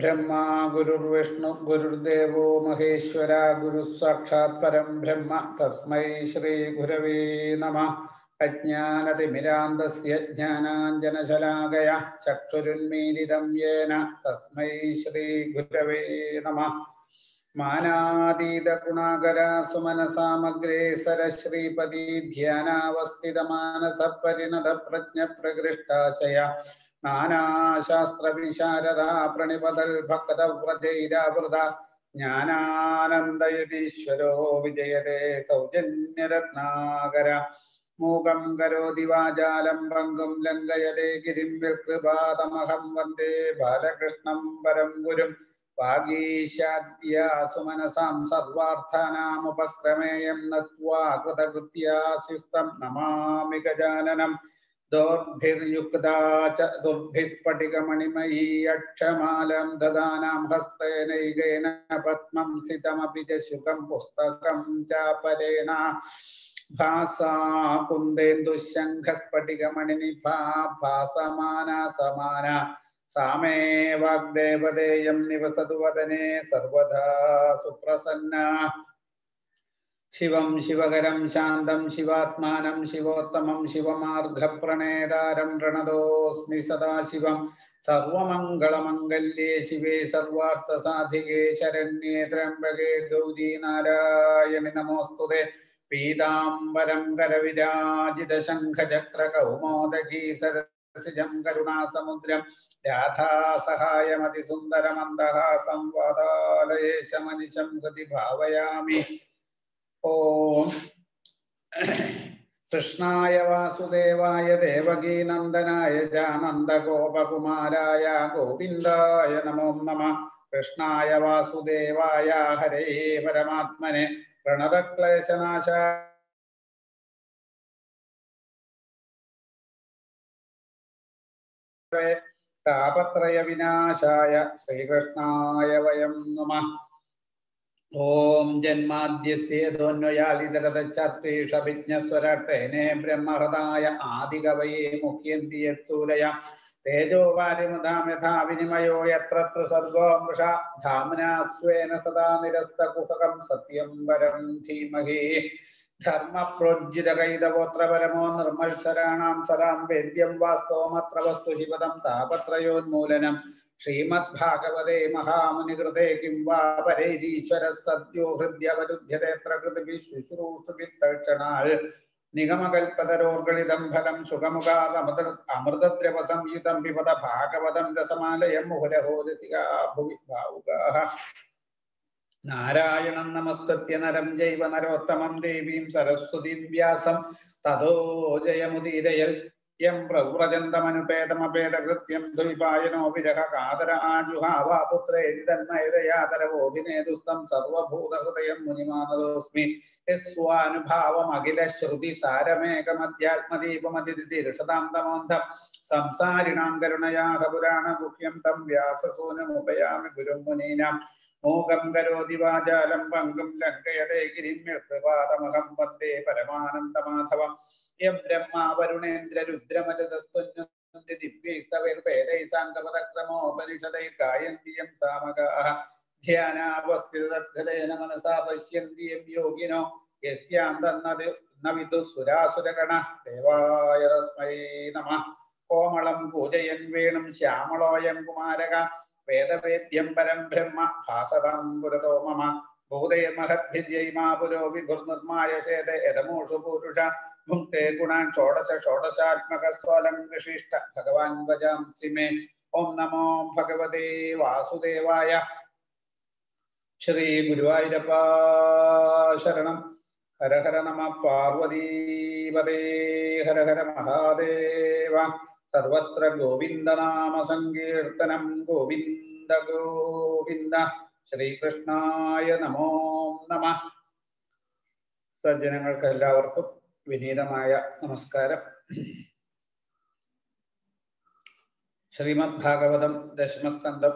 ഗുരുർബ്രഹ്മ ഗുരുർവിഷ്ണു ഗുരുർദേവോ മഹേശ്വര ഗുരു സാക്ഷാത് പരം ബ്രഹ്മ തസ്മൈ ശ്രീ ഗുരവേ നമ അജ്ഞാനതിമിരാന്തസ്യ ജ്ഞാനാഞ്ജനശലാകയ ചക്ഷുരുന്മീലിതം യേന തസ്മൈ ശ്രീ ഗുരവേ നമ മാനാതീത ഗുണാകര സുമനസാമഗ്രേസര ശ്രീപതി ധ്യാനാവസ്ഥിത മാനസ പരിണത പ്രജ്ഞ പ്രകൃഷ്ടാശയ നാനാശാസ്ത്ര വിശാരദ പ്രണിപതൽ ഭക്തവ്രജൈരാവൃത ജ്ഞാനാനന്ദയതീശ്വരോ വിജയതേ സൗജന്യരത്നാകര മൂകം കരോതി വാചാലം പങ്കും ലംഘയതേ ഗിരിം വികൃപാതമഹം വന്ദേ ബാലകൃഷ്ണം പരം ഗുരും വാഗീശാദ്യ സുമനസാം സർവാർത്ഥാനാമുപക്രമേയം നത്വാ കൃതകൃത്യാശിസ്തം നമാമി ഗജാനനം ദോർഭിർയുക്താ ച ദുർഭിസ്ഫടികമണിമയീ അക്ഷമാലം ദദാനാം ഹസ്തേനൈകേന പത്മം സിതമപി ച ശുകം പുസ്തകം ചാപരേണ ഭാസാ കുന്ദേന്ദുശംഖസ്ഫടികമണിനിഭാ ഭാസമാന സമാന സാമേ വാഗ്ദേവതേയം നിവസതു വദനെ സർവദാ സുപ്രസന്ന ശിവം ശിവകരം ശാന്തം ശിവാത്മാനം ശിവോത്തമം ശിവമാർഗപ്രണേതാരം പ്രണതോസ്മി സദാശിവം സർവമംഗളമംഗല്യേ ശിവേ സർവാർത്ഥസാധികേ ശരണ്യേ ത്രംബകേ ഗൗരി നാരായണി നമോസ്തുതേ പീതാംബരം കരവിരാജിത ശംഖചക്ര കൗമോദകീ സരസിജം കരുണാസമുദ്രം രാധാസഹായമതിസുന്ദരമന്ദഹാസം വാതാലയേശമനിശം ഹൃതി ഭാവയാമി ഓം കൃഷ്ണായ വാസുദേവായ ദേവകീനന്ദനായ ജാനന്ദഗോപകുമാരായ ഗോവിന്ദായ നമോ നമ കൃഷ്ണായ വാസുദേവായ ഹരേ പരമാത്മനെ പ്രണതക്ലേശനാശ താപത്രയ വിനാശായ ശ്രീകൃഷ്ണായ വയം നമ ഓം ജന്മാദ്യസ്യേതോന്വയാലിതരതച്ചാത്വേഷഭിജ്ഞസ്വരട്ടേനെ ബ്രഹ്മഹൃദായ ആദികവയെ മുഖ്യന്തിയത്തൂലയ തേജോവാരിമുധാം യഥാ വിനിമയോ യത്ര സർഗോ മൃഷ ധാമ്നാസ്വേന സദാ നിരസ്തകുഹകം സത്യം വരം ധീമഹി ധർമ്മപ്രോജ്ജിതകൈതഗോത്രപരമോ നിർമ്മത്സരാണാം സദാം വേദ്യം വാസ്തവമത്ര വസ്തു ശിവദം താപത്രയോന്മൂലനം ശ്രീമദ്ഭാഗവതേ മഹാമുനികൃതേ കിം വാ പരൈരീശ്വര സദ്യോ ഹൃദ്യവരുദ്ധ്യതേത്ര കൃതിഭി ശുശ്രൂഷുഭിത്തക്ഷണാൽ നിഗമകൽപ്പതരോർഗളിതം ഫലം സുഖമുഖാദമൃത അമൃതദ്രവ സംയുതം പിബത ഭാഗവതം രസമാലയം മുഹുരഹോദികാ ഭുവി ഭാവുകാः നാരായണം നമസ്കൃത്യ നരം ജൈവ നരോത്തമം ദേവീം സരസ്വതീം വ്യാസം തതോ ജയമുദീരയൽ യം പ്രവ്രജന്തമനുപേതമപേതകൃത്യം ദ്വൈപായനോ വിരഹ കാതര ആജുഹാവാ പുത്രേതി തന്മയതയാതരവോഭിനേതുസ്തം സർവഭൂതഹൃദയം മുനിമാനതോസ്മി യസ്വാനുഭാവമഖില ശ്രുതി സാരമേകമധ്യാത്മദീപമതിരിഷതാം തമോന്ധം സംസാരിണാം കരുണയാഹ പുരാണ ഗുഹ്യം തം വ്യാസസൂനമുപയാമി ഗുരും മുനീനാം മൂകം കരോതി വാചാലം പങ്കും ലങ്കയതേ ഗിരിമ്യപാദമഹം വന്ദേ പരമാനന്ദമാധവം യം ബ്രഹ്മ വരുണേന്ദ്ര രുദ്രമരുതസ്തുന്യ ദിവ്യൈസ്തവൈർവേദൈസാംഗപദക്രമോപനിഷദൈ ഗായന്തിയം സാമകാഃ ധ്യാനാവസ്ഥിതധലേന മനസാ പശ്യന്തി യം യോഗിനോ യസ്യാം തന്നത് ന വിദുസുരാസുരഗണ ദേവായ തസ്മൈ നമഃ കോമളം പൂജയൻ വേണും ശ്യാമളോയം കുമാരക വേദവേദ്യം പരം ബ്രഹ്മ ഭാസതാം പുരതോ മമ ഭൂതൈർമഹദ്ഭിര്യൈ മാ പുരോ വിഭുർനിർമായശേത യഥമൂഷു പൂരുഷ ഭുക്തേ ഗുണാൻ ഷോഡശ ഷോഡശാത്മക സ്വലം വിശിഷ്ട ഭഗവാൻ വജാംസി മേ ഓം നമോ ഭഗവതേ വാസുദേവായ ശ്രീ ഗുരുവായൂരപ്പ ശരണം ഹര ഹര നമ പാർവതീപതേ ഹര ഹര മഹാദേവ സർവത്ര ഗോവിന്ദനാമ സങ്കീർത്തനം ഗോവിന്ദ ഗോവിന്ദ ശ്രീകൃഷ്ണായ നമോ നമ സജ്ജനങ്ങൾക്ക് എല്ലാവർക്കും വിനീതമായ നമസ്കാരം ശ്രീമദ് ഭാഗവതം ദശമസ്കന്ധം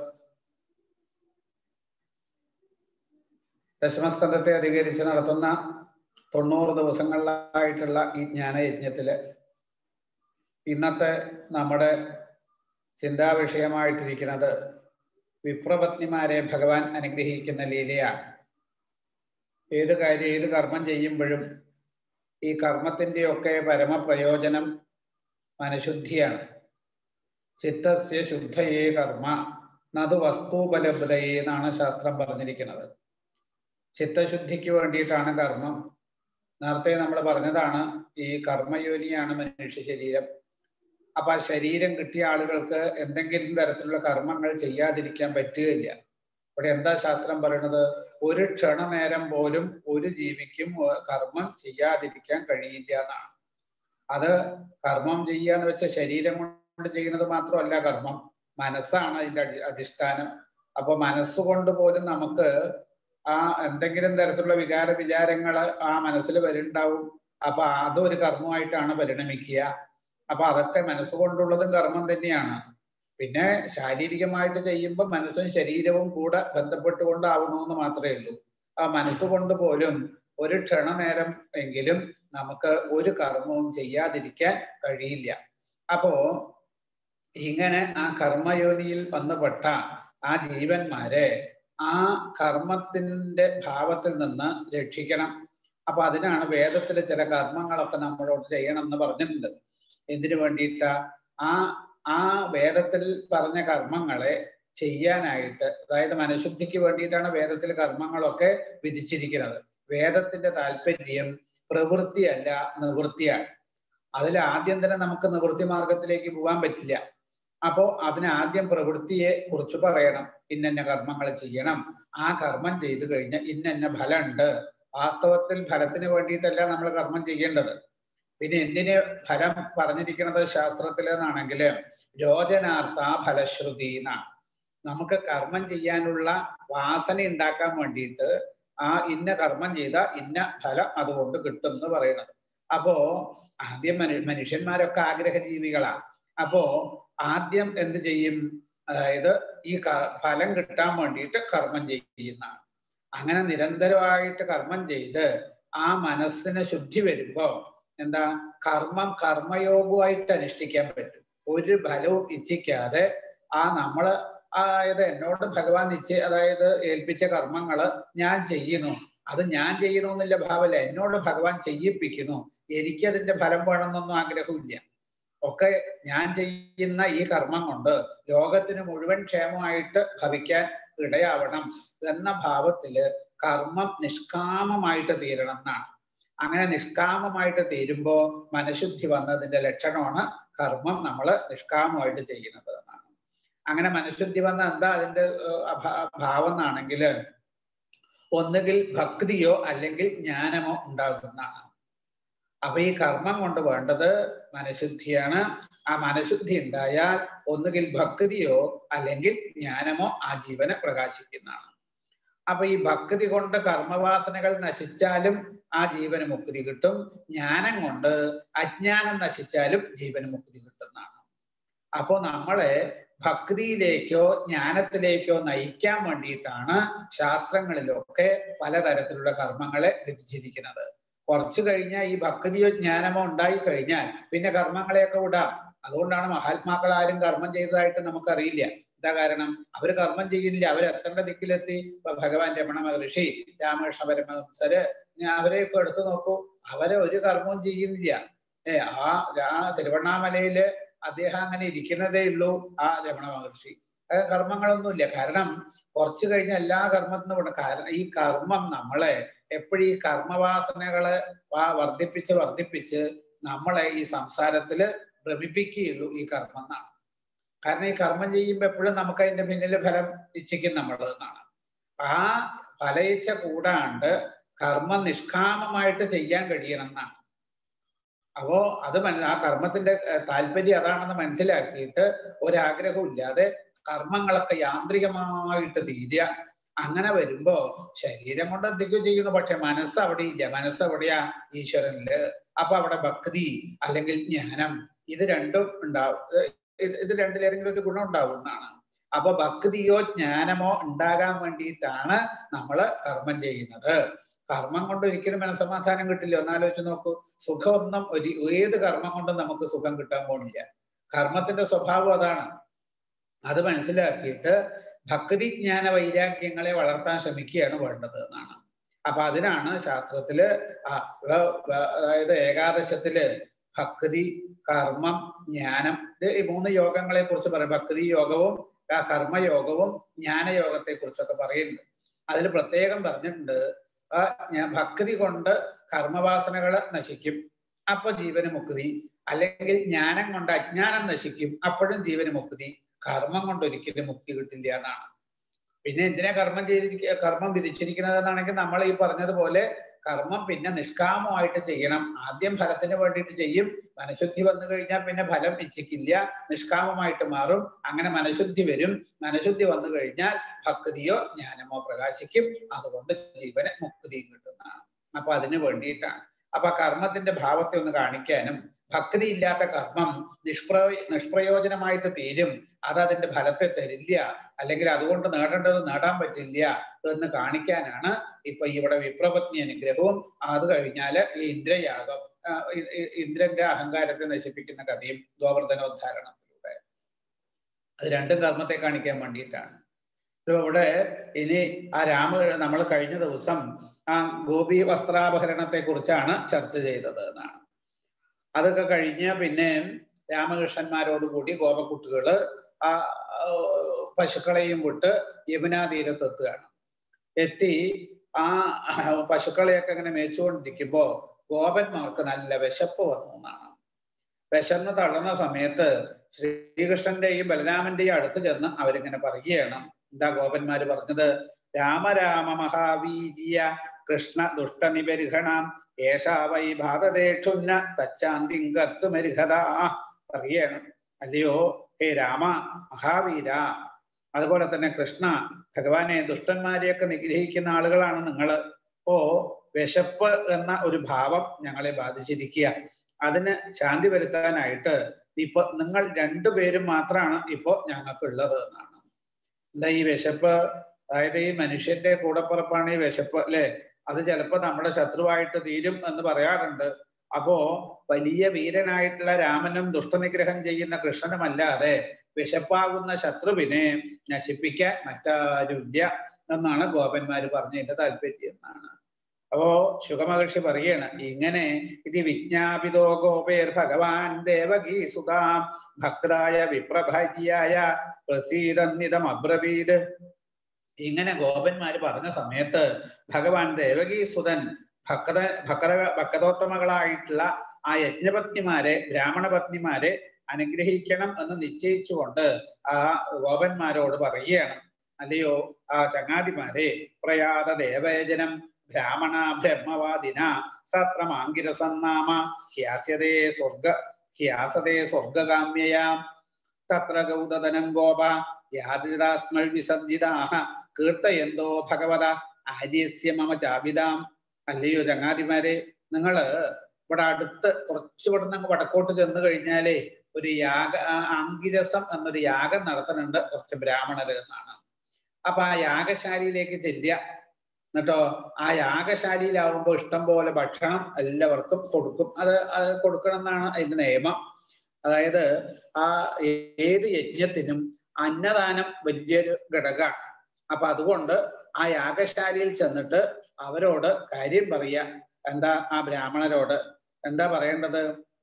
ദശമസ്കന്ധത്തെ അധികരിച്ച് നടത്തുന്ന തൊണ്ണൂറ് ദിവസങ്ങളിലായിട്ടുള്ള ഈ ജ്ഞാനയജ്ഞത്തില് ഇന്നത്തെ നമ്മുടെ ചിന്താവിഷയമായിട്ടിരിക്കുന്നത് വിപ്രപത്നിമാരെ ഭഗവാൻ അനുഗ്രഹിക്കുന്ന ലീലയാണ് ഏത് കാര്യം ഏത് കർമ്മം ചെയ്യുമ്പോഴും ഈ കർമ്മത്തിന്റെ ഒക്കെ പരമപ്രയോജനം മനഃശുദ്ധിയാണ് ചിത്തസ്യ ശുദ്ധയേ കർമ്മ നതു വസ്തുപലബ്ധയേ എന്നാണ് ശാസ്ത്രം പറഞ്ഞിരിക്കുന്നത് ചിത്തശുദ്ധിക്ക് വേണ്ടിയിട്ടാണ് കർമ്മം നേരത്തെ നമ്മൾ പറഞ്ഞതാണ് ഈ കർമ്മയോനിയാണ് മനുഷ്യ ശരീരം അപ്പൊ ആ ശരീരം കിട്ടിയ ആളുകൾക്ക് എന്തെങ്കിലും തരത്തിലുള്ള കർമ്മങ്ങൾ ചെയ്യാതിരിക്കാൻ പറ്റുകയില്ല ഇവിടെ എന്താ ശാസ്ത്രം പറയുന്നത് ഒരു ക്ഷണനേരം പോലും ഒരു ജീവിക്കും കർമ്മം ചെയ്യാതിരിക്കാൻ കഴിയില്ല എന്നാണ് അത് കർമ്മം ചെയ്യാന്ന് വെച്ച ശരീരം കൊണ്ട് ചെയ്യുന്നത് മാത്രമല്ല കർമ്മം മനസ്സാണ് അതിന്റെ അടി അധിഷ്ഠാനം അപ്പൊ മനസ്സുകൊണ്ട് പോലും നമുക്ക് ആ എന്തെങ്കിലും തരത്തിലുള്ള വികാര വിചാരങ്ങൾ ആ മനസ്സിൽ വരുന്നുണ്ടാവും അപ്പൊ അതൊരു കർമ്മമായിട്ടാണ് പരിണമിക്കുക അപ്പൊ അതൊക്കെ മനസ്സുകൊണ്ടുള്ളതും കർമ്മം തന്നെയാണ് പിന്നെ ശാരീരികമായിട്ട് ചെയ്യുമ്പോൾ മനസ്സും ശരീരവും കൂടെ ബന്ധപ്പെട്ടുകൊണ്ടാവണമെന്ന് മാത്രമേ ഉള്ളൂ ആ മനസ്സുകൊണ്ട് പോലും ഒരു ക്ഷണനേരം എങ്കിലും നമുക്ക് ഒരു കർമ്മവും ചെയ്യാതിരിക്കാൻ കഴിയില്ല അപ്പോ ഇങ്ങനെ ആ കർമ്മയോനിയിൽ വന്നുപെട്ട ആ ജീവന്മാരെ ആ കർമ്മത്തിന്റെ ഭാവത്തിൽ നിന്ന് രക്ഷിക്കണം അപ്പൊ അതിനാണ് വേദത്തിലെ ചില കർമ്മങ്ങളൊക്കെ നമ്മളോട് ചെയ്യണം എന്ന് പറഞ്ഞിട്ടുണ്ട് എന്തിനു വേണ്ടിയിട്ടാ ആ ആ വേദത്തിൽ പറഞ്ഞ കർമ്മങ്ങളെ ചെയ്യാനായിട്ട് അതായത് മനഃശുദ്ധിക്ക് വേണ്ടിയിട്ടാണ് വേദത്തിൽ കർമ്മങ്ങളൊക്കെ വിധിച്ചിരിക്കുന്നത് വേദത്തിന്റെ താല്പര്യം പ്രവൃത്തിയല്ല നിവൃത്തിയാണ് അതിൽ ആദ്യം തന്നെ നമുക്ക് നിവൃത്തി മാർഗത്തിലേക്ക് പോകാൻ പറ്റില്ല അപ്പോ അതിന് ആദ്യം പ്രവൃത്തിയെ കുറിച്ച് പറയണം ഇന്നന്ന കർമ്മങ്ങൾ ചെയ്യണം ആ കർമ്മം ചെയ്തു കഴിഞ്ഞാൽ ഇന്നന്ന ഫലമുണ്ട് വാസ്തവത്തിൽ ഫലത്തിന് വേണ്ടിയിട്ടല്ല നമ്മൾ കർമ്മം ചെയ്യേണ്ടത് പിന്നെ എന്തിന് ഫലം പറഞ്ഞിരിക്കുന്നത് ശാസ്ത്രത്തിൽ എന്നാണെങ്കിൽ യോജനാർത്ഥ ഫലശ്രുതി എന്നാണ് നമുക്ക് കർമ്മം ചെയ്യാനുള്ള വാസന ഉണ്ടാക്കാൻ വേണ്ടിയിട്ട് ആ ഇന്ന കർമ്മം ചെയ്ത ഇന്ന ഫലം അതുകൊണ്ട് കിട്ടും എന്ന് പറയുന്നത് അപ്പോ ആദ്യം മനു മനുഷ്യന്മാരൊക്കെ ആഗ്രഹജീവികളാണ് അപ്പോ ആദ്യം എന്ത് ചെയ്യും അതായത് ഈ ഫലം കിട്ടാൻ വേണ്ടിയിട്ട് കർമ്മം ചെയ്യുന്നതാണ് അങ്ങനെ നിരന്തരമായിട്ട് കർമ്മം ചെയ്ത് ആ മനസ്സിന് ശുദ്ധി വരുമ്പോ എന്താ കർമ്മം കർമ്മയോഗമായിട്ട് അനുഷ്ഠിക്കാൻ പറ്റും ഒരു ഫലവും ഇച്ഛിക്കാതെ ആ നമ്മള് അതായത് എന്നോട് ഭഗവാൻ നിശ്ചയ അതായത് ഏൽപ്പിച്ച കർമ്മങ്ങള് ഞാൻ ചെയ്യുന്നു അത് ഞാൻ ചെയ്യണമെന്നില്ല ഭാവല്ല എന്നോട് ഭഗവാൻ ചെയ്യിപ്പിക്കുന്നു എനിക്കതിന്റെ ഫലം വേണമെന്നൊന്നും ആഗ്രഹമില്ല ഒക്കെ ഞാൻ ചെയ്യുന്ന ഈ കർമ്മം കൊണ്ട് ലോകത്തിന് മുഴുവൻ ക്ഷേമമായിട്ട് ഭവിക്കാൻ ഇടയാവണം എന്ന ഭാവത്തില് കർമ്മം നിഷ്കാമമായിട്ട് തീരണം എന്നാണ് അങ്ങനെ നിഷ്കാമമായിട്ട് തീരുമ്പോ മനഃശുദ്ധി വന്നതിന്റെ ലക്ഷണമാണ് കർമ്മം നമ്മൾ നിഷ്കാമമായിട്ട് ചെയ്യുന്നത് എന്നാണ് അങ്ങനെ മനഃശുദ്ധി വന്ന എന്താ അതിന്റെ ഭാവം എന്നാണെങ്കിൽ ഒന്നുകിൽ ഭക്തിയോ അല്ലെങ്കിൽ ജ്ഞാനമോ ഉണ്ടാകുന്നതാണ് അപ്പൊ ഈ കർമ്മം കൊണ്ട് വേണ്ടത് മനഃശുദ്ധിയാണ് ആ മനഃശുദ്ധി ഉണ്ടായാൽ ഒന്നുകിൽ ഭക്തിയോ അല്ലെങ്കിൽ ജ്ഞാനമോ ആ ജീവനെ പ്രകാശിക്കുന്നതാണ് അപ്പൊ ഈ ഭക്തി കൊണ്ട് കർമ്മവാസനകൾ നശിച്ചാലും ആ ജീവന് മുക്തി കിട്ടും ജ്ഞാനം കൊണ്ട് അജ്ഞാനം നശിച്ചാലും ജീവന് മുക്തി കിട്ടുന്നതാണ് അപ്പോ നമ്മളെ ഭക്തിയിലേക്കോ ജ്ഞാനത്തിലേക്കോ നയിക്കാൻ വേണ്ടിയിട്ടാണ് ശാസ്ത്രങ്ങളിലൊക്കെ പലതരത്തിലുള്ള കർമ്മങ്ങളെ വിധിച്ചിരിക്കുന്നത് കുറച്ചു കഴിഞ്ഞാൽ ഈ ഭക്തിയോ ജ്ഞാനമോ ഉണ്ടായി കഴിഞ്ഞാൽ പിന്നെ കർമ്മങ്ങളെയൊക്കെ വിടാം അതുകൊണ്ടാണ് മഹാത്മാക്കൾ ആരും കർമ്മം ചെയ്തതായിട്ട് നമുക്കറിയില്ല എന്താ കാരണം അവര് കർമ്മം ചെയ്യുന്നില്ല അവർ എത്തേണ്ട ദിക്കിലെത്തി ഭഗവാൻ രമണ മഹർഷി രാമകൃഷ്ണ പരമഹംസര് അവരെയൊക്കെ എടുത്തു നോക്കൂ അവരെ ഒരു കർമ്മവും ചെയ്യുന്നില്ല ഏ ആ ആ തിരുവണ്ണാമലയില് അദ്ദേഹം അങ്ങനെ ഇരിക്കുന്നതേ ഉള്ളൂ ആ രമണ മഹർഷി കർമ്മങ്ങളൊന്നുമില്ല കാരണം കുറച്ചു കഴിഞ്ഞ എല്ലാ കർമ്മത്തിനും വിടണം കാരണം ഈ കർമ്മം നമ്മളെ എപ്പോഴും ഈ കർമ്മവാസനകളെ വർദ്ധിപ്പിച്ച് വർദ്ധിപ്പിച്ച് നമ്മളെ ഈ സംസാരത്തില് ഭ്രമിപ്പിക്കുകയുള്ളൂ ഈ കർമ്മം എന്നാണ് കാരണം ഈ കർമ്മം ചെയ്യുമ്പോൾ എപ്പോഴും നമുക്ക് അതിന്റെ പിന്നില് ഫലം ഇച്ഛിക്കും നമ്മൾ എന്നാണ് ആ ഫല ഇച്ഛ കൂടാണ്ട് കർമ്മം നിഷ്കാമമായിട്ട് ചെയ്യാൻ കഴിയണം എന്നാണ് അപ്പോ അത് ആ കർമ്മത്തിന്റെ താല്പര്യം അതാണെന്ന് മനസ്സിലാക്കിയിട്ട് ഒരാഗ്രഹവും ഇല്ലാതെ കർമ്മങ്ങളൊക്കെ യാന്ത്രികമായിട്ട് തീരുക അങ്ങനെ വരുമ്പോ ശരീരം കൊണ്ട് എന്തൊക്കെയോ ചെയ്യുന്നു പക്ഷെ മനസ്സ് അവിടെ ഇല്ല മനസ്സ് എവിടെയാ ഈശ്വരനില് അപ്പൊ അവിടെ ഭക്തി അല്ലെങ്കിൽ ജ്ഞാനം ഇത് രണ്ടും ഉണ്ടാവും ഇത് രണ്ടിലേതെങ്കിലും ഒരു ഗുണം ഉണ്ടാവും എന്നാണ് അപ്പൊ ഭക്തിയോ ജ്ഞാനമോ ഉണ്ടാകാൻ വേണ്ടിയിട്ടാണ് നമ്മൾ കർമ്മം ചെയ്യുന്നത് കർമ്മം കൊണ്ട് ഒരിക്കലും മനസമാധാനം കിട്ടില്ല ഒന്നാലോചിച്ച് നോക്കൂ സുഖമൊന്നും ഒരു ഏത് കർമ്മം കൊണ്ടും നമുക്ക് സുഖം കിട്ടാൻ പോണില്ല കർമ്മത്തിന്റെ സ്വഭാവം അതാണ് അത് മനസ്സിലാക്കിയിട്ട് ഭക്തി ജ്ഞാന വൈരാഗ്യങ്ങളെ വളർത്താൻ ശ്രമിക്കുകയാണ് വേണ്ടത് എന്നാണ് അപ്പൊ അതിനാണ് ശാസ്ത്രത്തില് ആ വ- വ- അതായത് ഏകാദശത്തില് ഭക്തി കർമ്മം ജ്ഞാനം ഇത് ഈ മൂന്ന് യോഗങ്ങളെ കുറിച്ച് പറയും ഭക്തി യോഗവും ആ കർമ്മയോഗവും ജ്ഞാനയോഗത്തെ കുറിച്ചൊക്കെ പറയുന്നുണ്ട് അതിൽ പ്രത്യേകം പറഞ്ഞിട്ടുണ്ട് ആ ഞാൻ ഭക്തി കൊണ്ട് കർമ്മവാസനകള് നശിക്കും അപ്പൊ ജീവന് മുക്തി അല്ലെങ്കിൽ ജ്ഞാനം കൊണ്ട് അജ്ഞാനം നശിക്കും അപ്പോഴും ജീവന് മുക്തി കർമ്മം കൊണ്ട് ഒരിക്കലും മുക്തി കിട്ടില്ല എന്നാണ് പിന്നെ എന്തിനാ കർമ്മം ചെയ്തിരിക്ക കർമ്മം വിധിച്ചിരിക്കുന്നത് എന്നാണെങ്കിൽ നമ്മൾ ഈ പറഞ്ഞതുപോലെ കർമ്മം പിന്നെ നിഷ്കാമമായിട്ട് ചെയ്യണം ആദ്യം ഫലത്തിന് വേണ്ടിയിട്ട് ചെയ്യും മനഃശുദ്ധി വന്നു കഴിഞ്ഞാൽ പിന്നെ ഫലം ഇച്ഛിക്കില്ല നിഷ്കാമമായിട്ട് മാറും അങ്ങനെ മനഃശുദ്ധി വരും മനഃശുദ്ധി വന്നു കഴിഞ്ഞാൽ ഭക്തിയോ ജ്ഞാനമോ പ്രകാശിക്കും അതുകൊണ്ട് ജീവന് മുക്തിയും കിട്ടുന്നതാണ് അപ്പൊ അതിന് വേണ്ടിയിട്ടാണ് അപ്പൊ കർമ്മത്തിന്റെ ഭാവത്തെ ഒന്ന് കാണിക്കാനും ഭക്തി ഇല്ലാത്ത കർമ്മം നിഷ്പ്രയോ നിഷ്പ്രയോജനമായിട്ട് തീരും അത് അതിന്റെ ഫലത്തെ തരില്ല അല്ലെങ്കിൽ അതുകൊണ്ട് നേടേണ്ടത് നേടാൻ പറ്റില്ല എന്ന് കാണിക്കാനാണ് ഇപ്പൊ ഇവിടെ വിപ്രപത്നി അനുഗ്രഹവും അത് കഴിഞ്ഞാല് ഈ ഇന്ദ്രയാഗം ആ, ഇ- ഇ- ഇന്ദ്രന്റെ അഹങ്കാരത്തെ നശിപ്പിക്കുന്ന കഥയും ഗോവർദ്ധനോദ്ധാരണത്തിലൂടെ അത് രണ്ടും കർമ്മത്തെ കാണിക്കാൻ വേണ്ടിയിട്ടാണ് ഇപ്പൊ ഇവിടെ ഇനി ആ രാമ നമ്മൾ കഴിഞ്ഞ ദിവസം ആ ഗോപി വസ്ത്രാപഹരണത്തെ കുറിച്ചാണ് ചർച്ച ചെയ്തത് എന്നാണ് അതൊക്കെ കഴിഞ്ഞ് പിന്നെ രാമകൃഷ്ണന്മാരോടുകൂടി ഗോപക്കുട്ടികള് ആ ആ, പശുക്കളെയും വിട്ട് യമുനാ തീരത്തെത്തുകയാണ് എത്തി ആ പശുക്കളെയൊക്കെ ഇങ്ങനെ മേച്ചുകൊണ്ടിരിക്കുമ്പോ ഗോപന്മാർക്ക് നല്ല വിശപ്പ് വന്നു എന്നാണ് വിശന്ന് തളർന്ന സമയത്ത് ശ്രീകൃഷ്ണന്റെയും ബലരാമന്റെയും അടുത്ത് ചെന്ന് അവരിങ്ങനെ പറയുകയാണ് എന്താ ഗോപന്മാര് പറഞ്ഞത് രാമരാമ മഹാവീര്യ കൃഷ്ണ ദുഷ്ടനിപരിഹണാം ഏഷാ വൈ ഭാരതേക്ഷുന്ന തച്ചാന്തിം കർത്തുമരിഹത പറയാണ് അല്ലയോ ഹേ രാമ മഹാവീര അതുപോലെ തന്നെ കൃഷ്ണ ഭഗവാനെ ദുഷ്ടന്മാരെയൊക്കെ നിഗ്രഹിക്കുന്ന ആളുകളാണ് നിങ്ങൾ അപ്പോ വിശപ്പ് എന്ന ഒരു ഭാവം ഞങ്ങളെ ബാധിച്ചിരിക്കുക അതിന് ശാന്തി വരുത്താനായിട്ട് ഇപ്പൊ നിങ്ങൾ രണ്ടുപേരും മാത്രമാണ് ഇപ്പോ ഞങ്ങൾക്കുള്ളത് എന്നാണ് എന്താ ഈ വിശപ്പ് അതായത് ഈ മനുഷ്യന്റെ കൂടപ്പുറപ്പാണ് ഈ വിശപ്പ് അല്ലെ അത് ചിലപ്പോ നമ്മുടെ ശത്രുവായിട്ട് തീരും എന്ന് പറയാറുണ്ട് അപ്പോ വലിയ വീരനായിട്ടുള്ള രാമനും ദുഷ്ടനിഗ്രഹം ചെയ്യുന്ന കൃഷ്ണനുമല്ലാതെ വിശപ്പാകുന്ന ശത്രുവിനെ നശിപ്പിക്കാൻ മറ്റാരുമില്ല എന്നാണ് ഗോപന്മാര് പറഞ്ഞതിന്റെ താല്പര്യം എന്നാണ് അപ്പോ ശുഖമഹർഷി പറയാണ് ഇങ്ങനെ ഇത് വിജ്ഞാപിതോ ഗോപേർ ഭഗവാൻ ദേവകീ സുതാം ഭക്തായ വിപ്രഭാര്യായ പ്രസീതന്നിതം അബ്രവീത് ഇങ്ങനെ ഗോപന്മാര് പറഞ്ഞ സമയത്ത് ഭഗവാൻ ദേവകീ സുതൻ ഭക്ത ഭക്ത ഭക്തോത്തമകളായിട്ടുള്ള ആ യജ്ഞപത്നിമാരെ ബ്രാഹ്മണ പത്നിമാരെ അനുഗ്രഹിക്കണം എന്ന് നിശ്ചയിച്ചുകൊണ്ട് ആ ഗോപന്മാരോട് പറയുകയാണ് അല്ലയോ ആ ചങ്ങാതിമാരെ പ്രയാത ദേവയജനം ബ്രാഹ്മണ ബ്രഹ്മവാദിന സത്രമാങ്കിരസന്നാമ ഹ്യാസ്യതേ സ്വർഗ ഹ്യാസതേ സ്വർഗകാമ്യയാം തത്ര ഗൗതധനം ഗോപ യാതിരാസ്മൾ വിസർജിതാഹ കീർത്തയന്തോ ഭഗവത ആര്യസ്യ മമ ചാപിതാം അല്ലയോ ചങ്ങാതിമാരെ നിങ്ങള് ഇവിടെ അടുത്ത് കുറച്ച് ഇവിടെ നിന്ന് വടക്കോട്ട് ചെന്ന് കഴിഞ്ഞാലേ ഒരു യാഗ ആ അങ്കിരസം എന്നൊരു യാഗം നടത്തുന്നുണ്ട് കുറച്ച് ബ്രാഹ്മണര് എന്നാണ് അപ്പൊ ആ യാഗശാലയിലേക്ക് ചെല്ലുക എന്നിട്ടോ ആ യാഗശാലയിലാവുമ്പോൾ ഇഷ്ടം പോലെ ഭക്ഷണം എല്ലാവർക്കും കൊടുക്കും അത് അത് കൊടുക്കണം എന്നാണ് അതിന്റെ നിയമം അതായത് ആ ഏത് യജ്ഞത്തിനും അന്നദാനം വലിയൊരു ഘടകമാണ് അപ്പൊ അതുകൊണ്ട് ആ യാഗശാലയിൽ ചെന്നിട്ട് അവരോട് കാര്യം പറയുക എന്താ ആ ബ്രാഹ്മണരോട് എന്താ പറയേണ്ടത്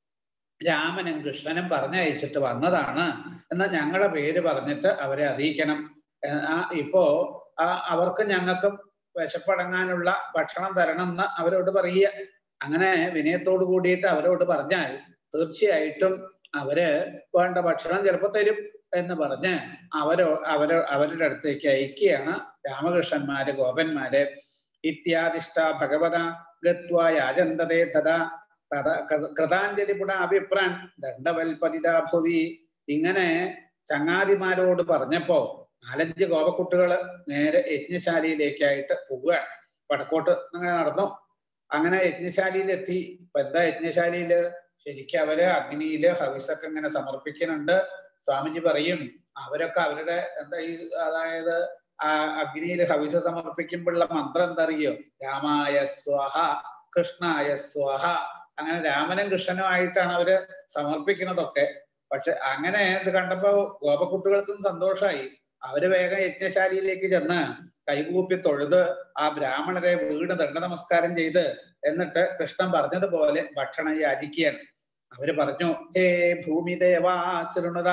രാമനും കൃഷ്ണനും പറഞ്ഞയച്ചിട്ട് വന്നതാണ് എന്ന് ഞങ്ങളുടെ പേര് പറഞ്ഞിട്ട് അവരെ അറിയിക്കണം ആ ഇപ്പോ ആ അവർക്ക് ഞങ്ങൾക്കും വിശപ്പടങ്ങാനുള്ള ഭക്ഷണം തരണം എന്ന് അവരോട് പറയുക അങ്ങനെ വിനയത്തോട് കൂടിയിട്ട് അവരോട് പറഞ്ഞാൽ തീർച്ചയായിട്ടും അവര് വേണ്ട ഭക്ഷണം ചിലപ്പോ തരും എന്ന് പറഞ്ഞ് അവരോ അവരോ അവരുടെ അടുത്തേക്ക് അയക്കുകയാണ് രാമകൃഷ്ണന്മാര് ഗോപന്മാര് ഇത്യാദിഷ്ട ഭഗവത ഗത്വാ യാചന്തതേ തഥാ തഥ കൃതാഞ്ജലി പുട അഭിപ്രാൻ ദണ്ഡവൽപതിത ഭുവി ഇങ്ങനെ ചങ്ങാതിമാരോട് പറഞ്ഞപ്പോ നാലഞ്ച് ഗോപക്കുട്ടികള് നേരെ യജ്ഞശാലയിലേക്കായിട്ട് പോവുകയാണ് വടക്കോട്ട് അങ്ങനെ നടന്നു അങ്ങനെ യജ്ഞശാലയിലെത്തി ഇപ്പൊ എന്താ യജ്ഞശാലയില് ശരിക്കും അവര് അഗ്നിയില് ഹവിസൊക്കെ ഇങ്ങനെ സമർപ്പിക്കുന്നുണ്ട് സ്വാമിജി പറയും അവരൊക്കെ അവരുടെ എന്താ ഈ അതായത് ആ അഗ്നിയിൽ ഹവിസ സമർപ്പിക്കുമ്പോഴുള്ള മന്ത്രം എന്താ അറിയോ രാമായ സ്വഹ കൃഷ്ണായ സ്വഹ അങ്ങനെ രാമനും കൃഷ്ണനും ആയിട്ടാണ് അവര് സമർപ്പിക്കുന്നതൊക്കെ പക്ഷെ അങ്ങനെ ഇത് കണ്ടപ്പോ ഗോപക്കുട്ടികൾക്കും സന്തോഷമായി അവര് വേഗം യജ്ഞശാലയിലേക്ക് ചെന്ന് കൈകൂപ്പി തൊഴുത് ആ ബ്രാഹ്മണരെ വീട് ദണ്ഡ നമസ്കാരം ചെയ്ത് എന്നിട്ട് കൃഷ്ണൻ പറഞ്ഞതുപോലെ ഭക്ഷണം യാചിക്കുകയാണ് അവര് പറഞ്ഞു ഹേ ഭൂമിദേവാ ശൃണുത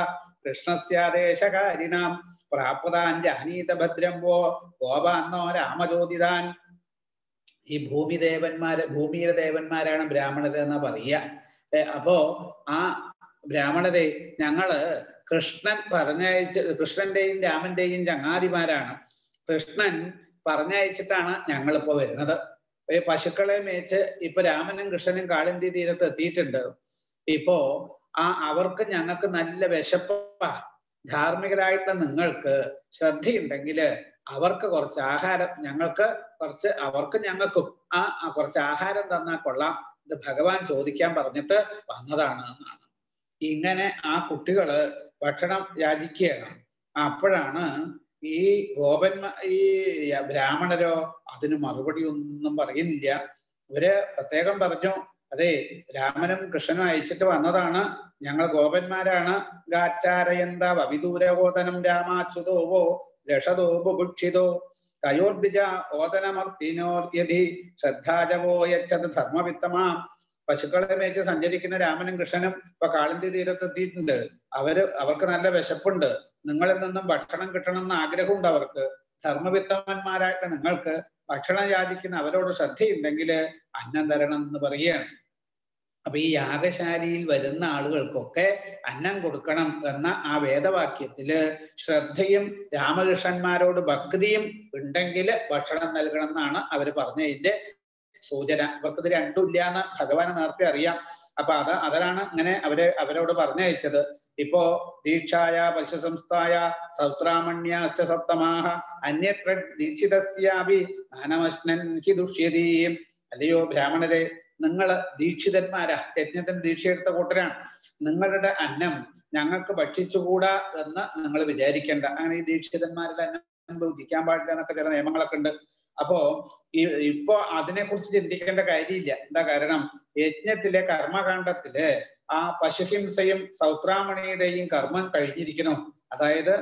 കൃഷ്ണസ്യാദേശകാരിണാം പ്രാപ്താൻ ജാനീത ഭദ്രം വോ ഗോപാന്നോ രാമജ്യോതിതാൻ ഈ ഭൂമിദേവന്മാര് ഭൂമിയിലെ ദേവന്മാരാണ് ബ്രാഹ്മണര് എന്നാ പറയുക അപ്പോ ആ ബ്രാഹ്മണരെ ഞങ്ങള് കൃഷ്ണൻ പറഞ്ഞയച്ച് കൃഷ്ണന്റെയും രാമന്റെയും ചങ്ങാതിമാരാണ് കൃഷ്ണൻ പറഞ്ഞയച്ചിട്ടാണ് ഞങ്ങളിപ്പോ വരുന്നത് ഈ പശുക്കളെ മേച്ച് ഇപ്പൊ രാമനും കൃഷ്ണനും കാളിന്തി തീരത്ത് എത്തിയിട്ടുണ്ട് ഇപ്പോ ആ അവർക്ക് ഞങ്ങൾക്ക് നല്ല വിശപ്പാ ധാർമ്മികരായിട്ടുള്ള നിങ്ങൾക്ക് ശ്രദ്ധയുണ്ടെങ്കിൽ അവർക്ക് കുറച്ച് ആഹാരം ഞങ്ങൾക്ക് കുറച്ച് അവർക്ക് ഞങ്ങൾക്കും ആ കുറച്ച് ആഹാരം തന്നാൽ കൊള്ളാം ഇത് ഭഗവാൻ ചോദിക്കാൻ പറഞ്ഞിട്ട് വന്നതാണ് എന്നാണ് ഇങ്ങനെ ആ കുട്ടികള് ഭക്ഷണം യാചിക്കുകയാണ് അപ്പോഴാണ് ഈ ഗോപന്മാ ഈ ബ്രാഹ്മണരോ അതിന് മറുപടി ഒന്നും പറയുന്നില്ല ഇവര് പ്രത്യേകം പറഞ്ഞു അതെ രാമനും കൃഷ്ണനും അയച്ചിട്ട് വന്നതാണ് ഞങ്ങൾ ഗോപന്മാരാണ് ഗാച്ചാരയന്ത വവിദൂരഗോതനം രാമാച്യുതോവോ ലഷതോ ബുഭുക്ഷിതോ തയോർദിജ ഓദനമർത്തിനോർ യധി ശ്രദ്ധാജവോ യച്ചത് ധർമ്മവിത്തമാം പശുക്കളെ മേച്ച് സഞ്ചരിക്കുന്ന രാമനും കൃഷ്ണനും ഇപ്പൊ കാളിന്തി തീരത്തെത്തിയിട്ടുണ്ട് അവര് അവർക്ക് നല്ല വിശപ്പുണ്ട് നിങ്ങളിൽ നിന്നും ഭക്ഷണം കിട്ടണം എന്ന് ആഗ്രഹമുണ്ട് അവർക്ക് ധർമ്മവിത്തമന്മാരായിട്ട് നിങ്ങൾക്ക് ഭക്ഷണം യാചിക്കുന്ന അവരോട് ശ്രദ്ധയുണ്ടെങ്കിൽ അന്നം തരണം എന്ന് പറയുകയാണ് അപ്പൊ ഈ യാഗശാലയിൽ വരുന്ന ആളുകൾക്കൊക്കെ അന്നം കൊടുക്കണം എന്ന ആ വേദവാക്യത്തില് ശ്രദ്ധയും രാമകൃഷ്ണന്മാരോട് ഭക്തിയും ഉണ്ടെങ്കിൽ ഭക്ഷണം നൽകണം എന്നാണ് അവര് പറഞ്ഞതിന്റെ സൂചന ഇവർക്ക് ഇത് രണ്ടും ഇല്ല എന്ന് ഭഗവാന് നേരത്തെ അറിയാം അപ്പൊ അത് അതിലാണ് ഇങ്ങനെ അവര് അവരോട് പറഞ്ഞയച്ചത് ഇപ്പോ ദീക്ഷായ പശുസംസ്ഥായ സൗത്രാമണ്യാശ്ച സപ്തമാഹ അന്യത്ര ദീക്ഷിതസ്യാപി നാനമശ്നൻ ഹി ദുഷ്യതീം അല്ലയോ ബ്രാഹ്മണരെ നിങ്ങൾ ദീക്ഷിതന്മാരാ യജ്ഞത്തിന് ദീക്ഷയെടുത്ത കൂട്ടരാണ് നിങ്ങളുടെ അന്നം ഞങ്ങൾക്ക് ഭക്ഷിച്ചുകൂടാ എന്ന് നിങ്ങൾ വിചാരിക്കേണ്ട അങ്ങനെ ഈ ദീക്ഷിതന്മാരുടെ അന്നം ഭുജിക്കാൻ പാടില്ല എന്നൊക്കെ ചില നിയമങ്ങളൊക്കെ ഉണ്ട് അപ്പോ ഈ ഇപ്പോ അതിനെ കുറിച്ച് ചിന്തിക്കേണ്ട കാര്യമില്ല എന്താ കാരണം യജ്ഞത്തിലെ കർമ്മകാണ്ഡത്തില് ആ പശുഹിംസയും സൗത്രാമണിയുടെയും കർമ്മം കഴിഞ്ഞിരിക്കുന്നു അതായത്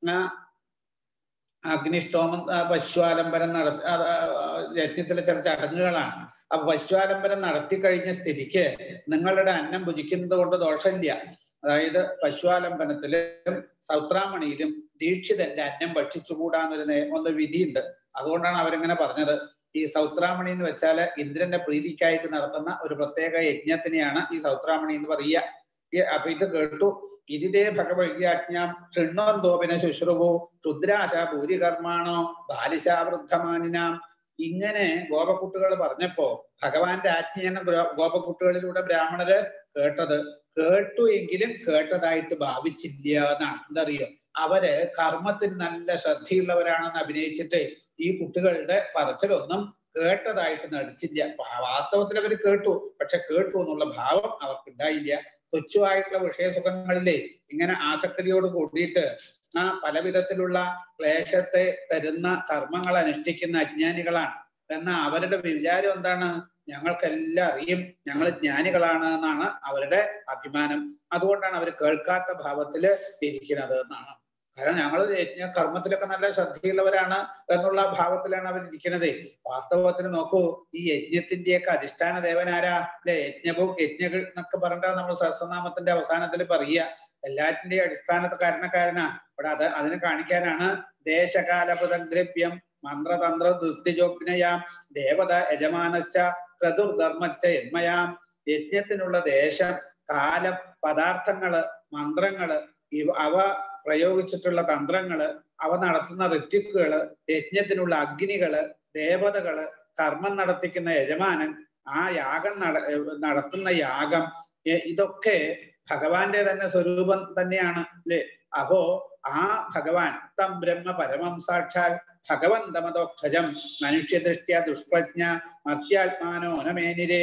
അഗ്നിഷ്ടോമം പശുവാലംബരം നട യജ്ഞത്തിലെ ചില ചടങ്ങുകളാണ് അപ്പൊ പശുവാലംബരം നടത്തി കഴിഞ്ഞ സ്ഥിതിക്ക് നിങ്ങളുടെ അന്നം ഭുജിക്കുന്നത് കൊണ്ട് ദോഷമില്ല അതായത് പശുവാലംബനത്തിലും സൗത്രാമണിയിലും ദീക്ഷിതന്റെ അന്നം ഭക്ഷിച്ചുകൂടാന്നൊരു ഒന്ന് വിധിയുണ്ട് അതുകൊണ്ടാണ് അവരിങ്ങനെ പറഞ്ഞത് ഈ സൗത്രാമണി എന്ന് വെച്ചാല് ഇന്ദ്രന്റെ പ്രീതിക്കായിട്ട് നടത്തുന്ന ഒരു പ്രത്യേക യജ്ഞത്തിനെയാണ് ഈ സൗത്രാമണി എന്ന് പറയുക അപ്പൊ ഇത് കേട്ടു ഇതിതേ ഭഗവത്യാജ്ഞാം ഷൃണ്ണോന്തോപിന ശുശ്രുവോ ക്ഷുദ്രാശ ഭൂരികർമാണോ ബാലിശാവൃദ്ധമാനിനാം ഇങ്ങനെ ഗോപക്കുട്ടികൾ പറഞ്ഞപ്പോ ഭഗവാന്റെ ആജ്ഞയാണ് ഗോപക്കുട്ടികളിലൂടെ ബ്രാഹ്മണര് കേട്ടത് കേട്ടു എങ്കിലും കേട്ടതായിട്ട് ഭാവിച്ചില്ല എന്നാണ് എന്താ അറിയോ അവര് കർമ്മത്തിന് നല്ല ശ്രദ്ധയുള്ളവരാണെന്ന് അഭിനയിച്ചിട്ട് ഈ കുട്ടികളുടെ പറച്ചിലൊന്നും കേട്ടതായിട്ട് നടിച്ചില്ല വാസ്തവത്തിൽ അവർ കേട്ടു പക്ഷെ കേട്ടു എന്നുള്ള ഭാവം അവർക്ക് ഉണ്ടായില്ല തുച്ഛമായിട്ടുള്ള വിഷയസുഖങ്ങളിലെ ഇങ്ങനെ ആസക്തിയോട് കൂടിയിട്ട് ആ പല വിധത്തിലുള്ള ക്ലേശത്തെ തരുന്ന കർമ്മങ്ങൾ അനുഷ്ഠിക്കുന്ന അജ്ഞാനികളാണ് എന്ന അവരുടെ വിചാരം എന്താണ് ഞങ്ങൾക്കെല്ലാം അറിയും ഞങ്ങൾ ജ്ഞാനികളാണ് എന്നാണ് അവരുടെ അഭിമാനം അതുകൊണ്ടാണ് അവർ കേൾക്കാത്ത ഭാവത്തില് ഇരിക്കുന്നത് എന്നാണ് കാരണം ഞങ്ങൾ യജ്ഞ കർമ്മത്തിലൊക്കെ നല്ല ശ്രദ്ധയുള്ളവരാണ് എന്നുള്ള ഭാവത്തിലാണ് അവർ ഇരിക്കുന്നത് വാസ്തവത്തിൽ നോക്കൂ ഈ യജ്ഞത്തിന്റെയൊക്കെ അധിഷ്ഠാന ദേവനാരാ അല്ലെ യജ്ഞവും യജ്ഞകൾ എന്നൊക്കെ പറഞ്ഞിട്ടാണ് നമ്മൾ സഹസ്രനാമത്തിന്റെ അവസാനത്തിൽ പറയുക എല്ലാറ്റിന്റെയും അടിസ്ഥാന കാരണക്കാരനാ ഇവിടെ അത് അതിന് കാണിക്കാനാണ് ദേശകാലപൃതദ്രവ്യം മന്ത്രതന്ത്ര നൃത്യജോഗ്നയാം ദേവത യജമാനശ്ച ക്രതുർധർമ്മച്ച യന്മയാം യജ്ഞത്തിനുള്ള ദേശം കാലം പദാർത്ഥങ്ങള് മന്ത്രങ്ങള് ഇവ അവ പ്രയോഗിച്ചിട്ടുള്ള തന്ത്രങ്ങള് അവ നടത്തുന്ന ഋത്വിക്കുകള് യജ്ഞത്തിനുള്ള അഗ്നികള് ദേവതകള് കർമ്മം നടത്തിക്കുന്ന യജമാനൻ ആ യാഗം നട നടത്തുന്ന യാഗം ഇതൊക്കെ ഭഗവാന്റെ തന്നെ സ്വരൂപം തന്നെയാണ് അല്ലെ അപ്പോ ആ ഭഗവാൻ തം ബ്രഹ്മ പരമം സാക്ഷാൽ ഭഗവന്തമതോക്ഷജം മനുഷ്യദൃഷ്ട്യ ദുഷ്പ്രജ്ഞ മർത്യാത്മാനോ അനമേനിരേ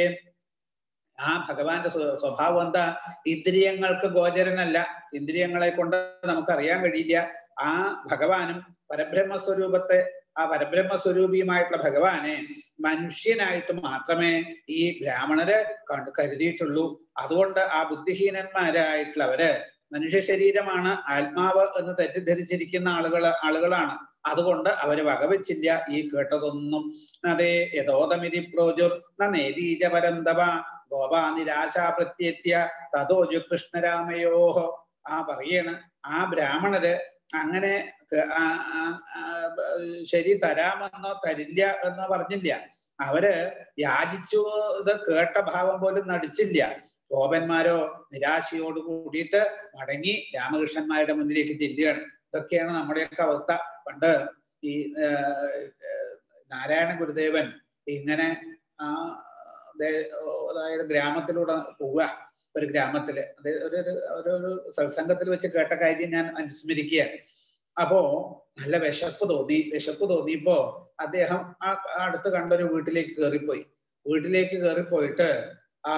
ആ ഭഗവാന്റെ സ്വഭാവം എന്താ ഇന്ദ്രിയങ്ങൾക്ക് ഗോചരനല്ല ഇന്ദ്രിയങ്ങളെ കൊണ്ട് നമുക്കറിയാൻ കഴിയില്ല ആ ഭഗവാനും പരബ്രഹ്മ സ്വരൂപത്തെ ആ പരബ്രഹ്മ സ്വരൂപിയുമായിട്ടുള്ള ഭഗവാനെ മനുഷ്യനായിട്ട് മാത്രമേ ഈ ബ്രാഹ്മണര് കണ്ടു കരുതിയിട്ടുള്ളൂ അതുകൊണ്ട് ആ ബുദ്ധിഹീനന്മാരായിട്ടുള്ളവര് മനുഷ്യ ശരീരമാണ് ആത്മാവ് എന്ന് തെറ്റിദ്ധരിച്ചിരിക്കുന്ന ആളുകൾ ആളുകളാണ് അതുകൊണ്ട് അവര് വകവെച്ചില്ല ഈ കേട്ടതൊന്നും അതേ യഥോതമിതി പ്രോജുർ നേതീജ പരന്തവ ഗോപാ നിരാശ പ്രത്യത്യ തതോജു കൃഷ്ണരാമയോഹോ ആ പറയാണ് ആ ബ്രാഹ്മണര് അങ്ങനെ ശരി തരാമെന്നോ തരില്ല എന്നോ പറഞ്ഞില്ല അവര് യാചിച്ചു ഇത് കേട്ട ഭാവം പോലും നടിച്ചില്ല ഗോപന്മാരോ നിരാശയോട് കൂടിയിട്ട് മടങ്ങി രാമകൃഷ്ണന്മാരുടെ മുന്നിലേക്ക് ചെല്ലുകയാണ് ഇതൊക്കെയാണ് നമ്മുടെയൊക്കെ അവസ്ഥ പണ്ട് ഈ നാരായണ ഗുരുദേവൻ ഇങ്ങനെ ആ അതായത് ഗ്രാമത്തിലൂടെ പോവുക ഒരു ഗ്രാമത്തില് അത് ഒരു ഒരു ഒരു സത്സംഗത്തിൽ വെച്ച് കേട്ട കാര്യം ഞാൻ അനുസ്മരിക്കുകയാണ് അപ്പോ നല്ല വിശപ്പ് തോന്നി വിശപ്പ് തോന്നിയപ്പോ അദ്ദേഹം ആ അടുത്ത് കണ്ടൊരു വീട്ടിലേക്ക് കയറിപ്പോയി വീട്ടിലേക്ക് കയറിപ്പോയിട്ട് ആ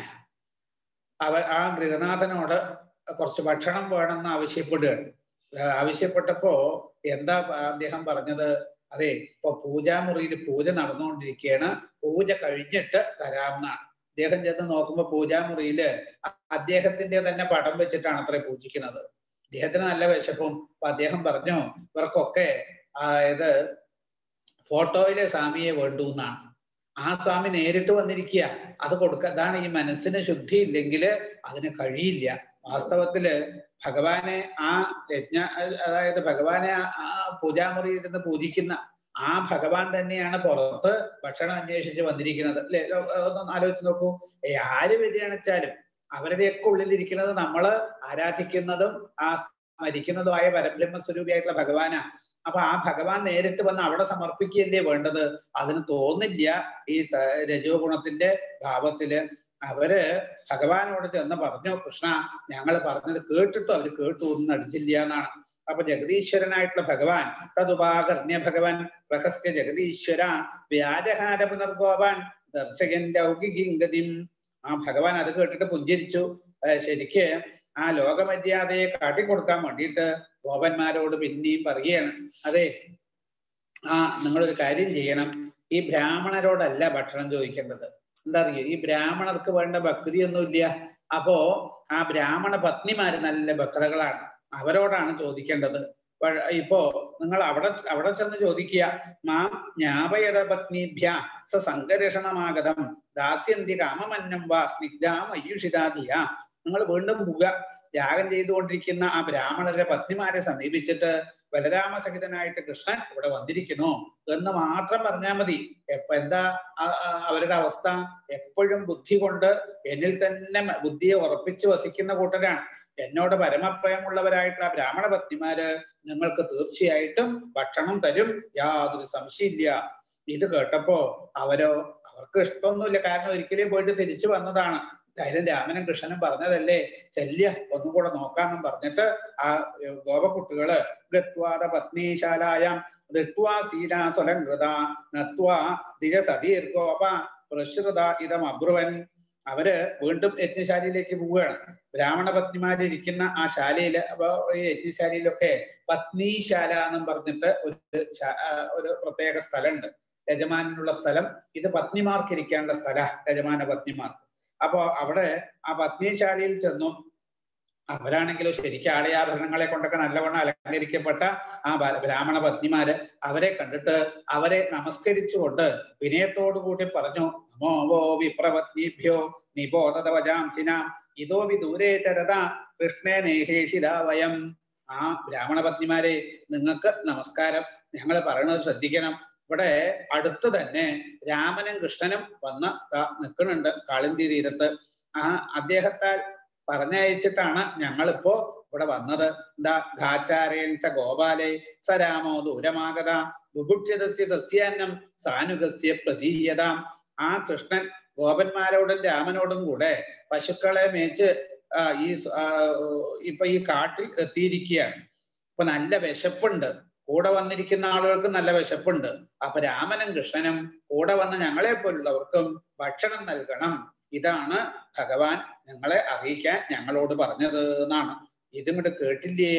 അവ ആ ഗൃഹനാഥനോട് കുറച്ച് ഭക്ഷണം വേണമെന്ന് ആവശ്യപ്പെടുകയാണ് ആവശ്യപ്പെട്ടപ്പോ എന്താ അദ്ദേഹം പറഞ്ഞത് അതെ ഇപ്പൊ പൂജാമുറിയിൽ പൂജ നടന്നുകൊണ്ടിരിക്കുകയാണ് പൂജ കഴിഞ്ഞിട്ട് തരാമെന്നാണ് അദ്ദേഹം ചെന്ന് നോക്കുമ്പോ പൂജാമുറിയില് അദ്ദേഹത്തിന്റെ തന്നെ പടം വെച്ചിട്ടാണ് അത്ര പൂജിക്കുന്നത് അദ്ദേഹത്തിന് നല്ല വിശപ്പും അപ്പൊ അദ്ദേഹം പറഞ്ഞു ഇവർക്കൊക്കെ അതായത് ഫോട്ടോയിലെ സ്വാമിയെ വേണ്ടു എന്നാണ് ആ സ്വാമി നേരിട്ട് വന്നിരിക്കുക അത് കൊടുക്ക അതാണ് ഈ മനസ്സിന് ശുദ്ധി ഇല്ലെങ്കിൽ അതിന് കഴിയില്ല വാസ്തവത്തില് ഭഗവാനെ ആ യജ്ഞ അതായത് ഭഗവാനെ ആ പൂജാമുറിയിൽ ഇരുന്ന് പൂജിക്കുന്ന ആ ഭഗവാൻ തന്നെയാണ് പുറത്ത് ഭക്ഷണം അന്വേഷിച്ച് വന്നിരിക്കുന്നത് അല്ലെ ഒന്ന് ആലോചിച്ച് നോക്കൂ ആര് വ്യതിയാണിച്ചാലും അവരുടെയൊക്കെ ഉള്ളിലിരിക്കുന്നത് നമ്മള് ആരാധിക്കുന്നതും ആ മരിക്കുന്നതുമായ പരബ്രഹ്മ സ്വരൂപിയായിട്ടുള്ള ഭഗവാനാ അപ്പൊ ആ ഭഗവാൻ നേരിട്ട് വന്ന് അവിടെ സമർപ്പിക്കുകയല്ലേ വേണ്ടത് അതിന് തോന്നില്ല ഈ രജോ ഗുണത്തിന്റെ ഭാവത്തില് അവര് ഭഗവാനോട് ചെന്ന് പറഞ്ഞു കൃഷ്ണ ഞങ്ങൾ പറഞ്ഞത് കേട്ടിട്ടും അവര് കേട്ടു ഒന്നും അടിച്ചില്ല എന്നാണ് അപ്പൊ ജഗദീശ്വരനായിട്ടുള്ള ഭഗവാൻ തതുപാകർണ്യ ഭഗവാൻ പ്രഹസ്യ ജഗദീശ്വര വ്യാജഹാര പുനർഗോപാൻ ദർശകന്റെ ഔകികിങ്കതിം ആ ഭഗവാൻ അത് കേട്ടിട്ട് പുഞ്ചിരിച്ചു ശരിക്ക് ആ ലോകമര്യാദയെ കാട്ടിക്കൊടുക്കാൻ വേണ്ടിയിട്ട് ഗോപന്മാരോട് പിന്നെയും പറയുകയാണ് അതെ ആ നിങ്ങളൊരു കാര്യം ചെയ്യണം ഈ ബ്രാഹ്മണരോടല്ല ഭക്ഷണം ചോദിക്കേണ്ടത് എന്താ അറിയോ ഈ ബ്രാഹ്മണർക്ക് വേണ്ട ഭക്തിയൊന്നുമില്ല അപ്പോ ആ ബ്രാഹ്മണ പത്നിമാര് നല്ല ഭക്തകളാണ് അവരോടാണ് ചോദിക്കേണ്ടത് ഇപ്പോ നിങ്ങൾ അവിടെ അവിടെ ചെന്ന് ചോദിക്കുക മാം ജ്ഞാപയത പത്നീഭ്യ സ സംഘർഷണമാഗതം ദാസ്യന്തി കാമമന്നം വാ സ്നിഗ്ധാം അയ്യുഷിതാധിയ നിങ്ങൾ വീണ്ടും പുക യാഗം ചെയ്തുകൊണ്ടിരിക്കുന്ന ആ ബ്രാഹ്മണരെ പത്നിമാരെ സമീപിച്ചിട്ട് ബലരാമസഹിതനായിട്ട് കൃഷ്ണൻ ഇവിടെ വന്നിരിക്കുന്നു എന്ന് മാത്രം പറഞ്ഞാൽ മതി എപ്പ എന്താ അവരുടെ അവസ്ഥ എപ്പോഴും ബുദ്ധി കൊണ്ട് എന്നിൽ തന്നെ ബുദ്ധിയെ ഉറപ്പിച്ചു വസിക്കുന്ന കൂട്ടരാണ് എന്നോട് പരമപ്രയമുള്ളവരായിട്ടുള്ള ബ്രാഹ്മണ പത്നിമാര് നിങ്ങൾക്ക് തീർച്ചയായിട്ടും ഭക്ഷണം തരും യാതൊരു സംശയമില്ല ഇത് കേട്ടപ്പോ അവരോ അവർക്ക് ഇഷ്ടമൊന്നുമില്ല കാരണം ഒരിക്കലും പോയിട്ട് തിരിച്ചു വന്നതാണ് കാര്യം രാമനും കൃഷ്ണനും പറഞ്ഞതല്ലേ ശല്യ ഒന്നും കൂടെ നോക്കാന്നും പറഞ്ഞിട്ട് ആ ഗോപക്കുട്ടികള് ഗത്വാദ പത്നീശാലായാം ദൃഷ്ട്വാ സീതാ സ്വലംകൃത നത്വാ ദിജസതീർഗോപ പ്രശ്രുത ഇതം അബ്രുവൻ അവര് വീണ്ടും യജ്ഞശാലയിലേക്ക് പോവുകയാണ് ബ്രാഹ്മണ പത്നിമാരിരിക്കുന്ന ആ ശാലയില് അപ്പൊ ഈ യജ്ഞശാലയിലൊക്കെ പത്നീശാല എന്നും പറഞ്ഞിട്ട് ഒരു ഒരു പ്രത്യേക സ്ഥലമുണ്ട് യജമാനുള്ള സ്ഥലം ഇത് പത്നിമാർക്ക് ഇരിക്കാനുള്ള സ്ഥല യജമാന പത്നിമാർക്ക് അപ്പോ അവിടെ ആ പത്നിശാലയിൽ ചെന്നു അവരാണെങ്കിലോ ശരിക്കും ആടയാഭരണങ്ങളെ കൊണ്ടൊക്കെ നല്ലവണ്ണം അലങ്കരിക്കപ്പെട്ട ആ ബ്രാഹ്മണ പത്നിമാര് അവരെ കണ്ടിട്ട് അവരെ നമസ്കരിച്ചുകൊണ്ട് വിനയത്തോടു കൂടി പറഞ്ഞു നമോ വോ വിപ്രപത്നീഭ്യോ നിബോധവജാംസിന ഇതോ വി ദൂരേ ചരത കൃഷ്ണേ നേഹേഷിതാ വയം ആ ബ്രാഹ്മണ പത്നിമാരെ നിങ്ങൾക്ക് നമസ്കാരം ഞങ്ങൾ പറയുന്നത് ശ്രദ്ധിക്കണം ഇവിടെ അടുത്ത് തന്നെ രാമനും കൃഷ്ണനും വന്ന് നിൽക്കുന്നുണ്ട് കാളിന്തി തീരത്ത് ആ അദ്ദേഹത്താൽ പറഞ്ഞയച്ചിട്ടാണ് ഞങ്ങളിപ്പോ ഇവിടെ വന്നത് എന്താ ഘാചാരേൻ ച ഗോപാലേ സ രാമോ ദൂരമാഗത ബുഭുക്ഷ്യതസ്യ സസ്യാന്നം സാനുഗസ്യ പ്രതീയത ആ കൃഷ്ണൻ ഗോപന്മാരോടും രാമനോടും കൂടെ പശുക്കളെ മേച്ച് ഈ ഇപ്പൊ ഈ കാട്ടിൽ എത്തിയിരിക്കുകയാണ് ഇപ്പൊ നല്ല വിശപ്പുണ്ട് കൂടെ വന്നിരിക്കുന്ന ആളുകൾക്ക് നല്ല വിശപ്പുണ്ട് അപ്പൊ രാമനും കൃഷ്ണനും കൂടെ വന്ന ഞങ്ങളെ പോലുള്ളവർക്കും ഭക്ഷണം നൽകണം ഇതാണ് ഭഗവാൻ ഞങ്ങളെ അറിയിക്കാൻ ഞങ്ങളോട് പറഞ്ഞത് എന്നാണ് ഇതും കൂടെ കേട്ടില്ലേ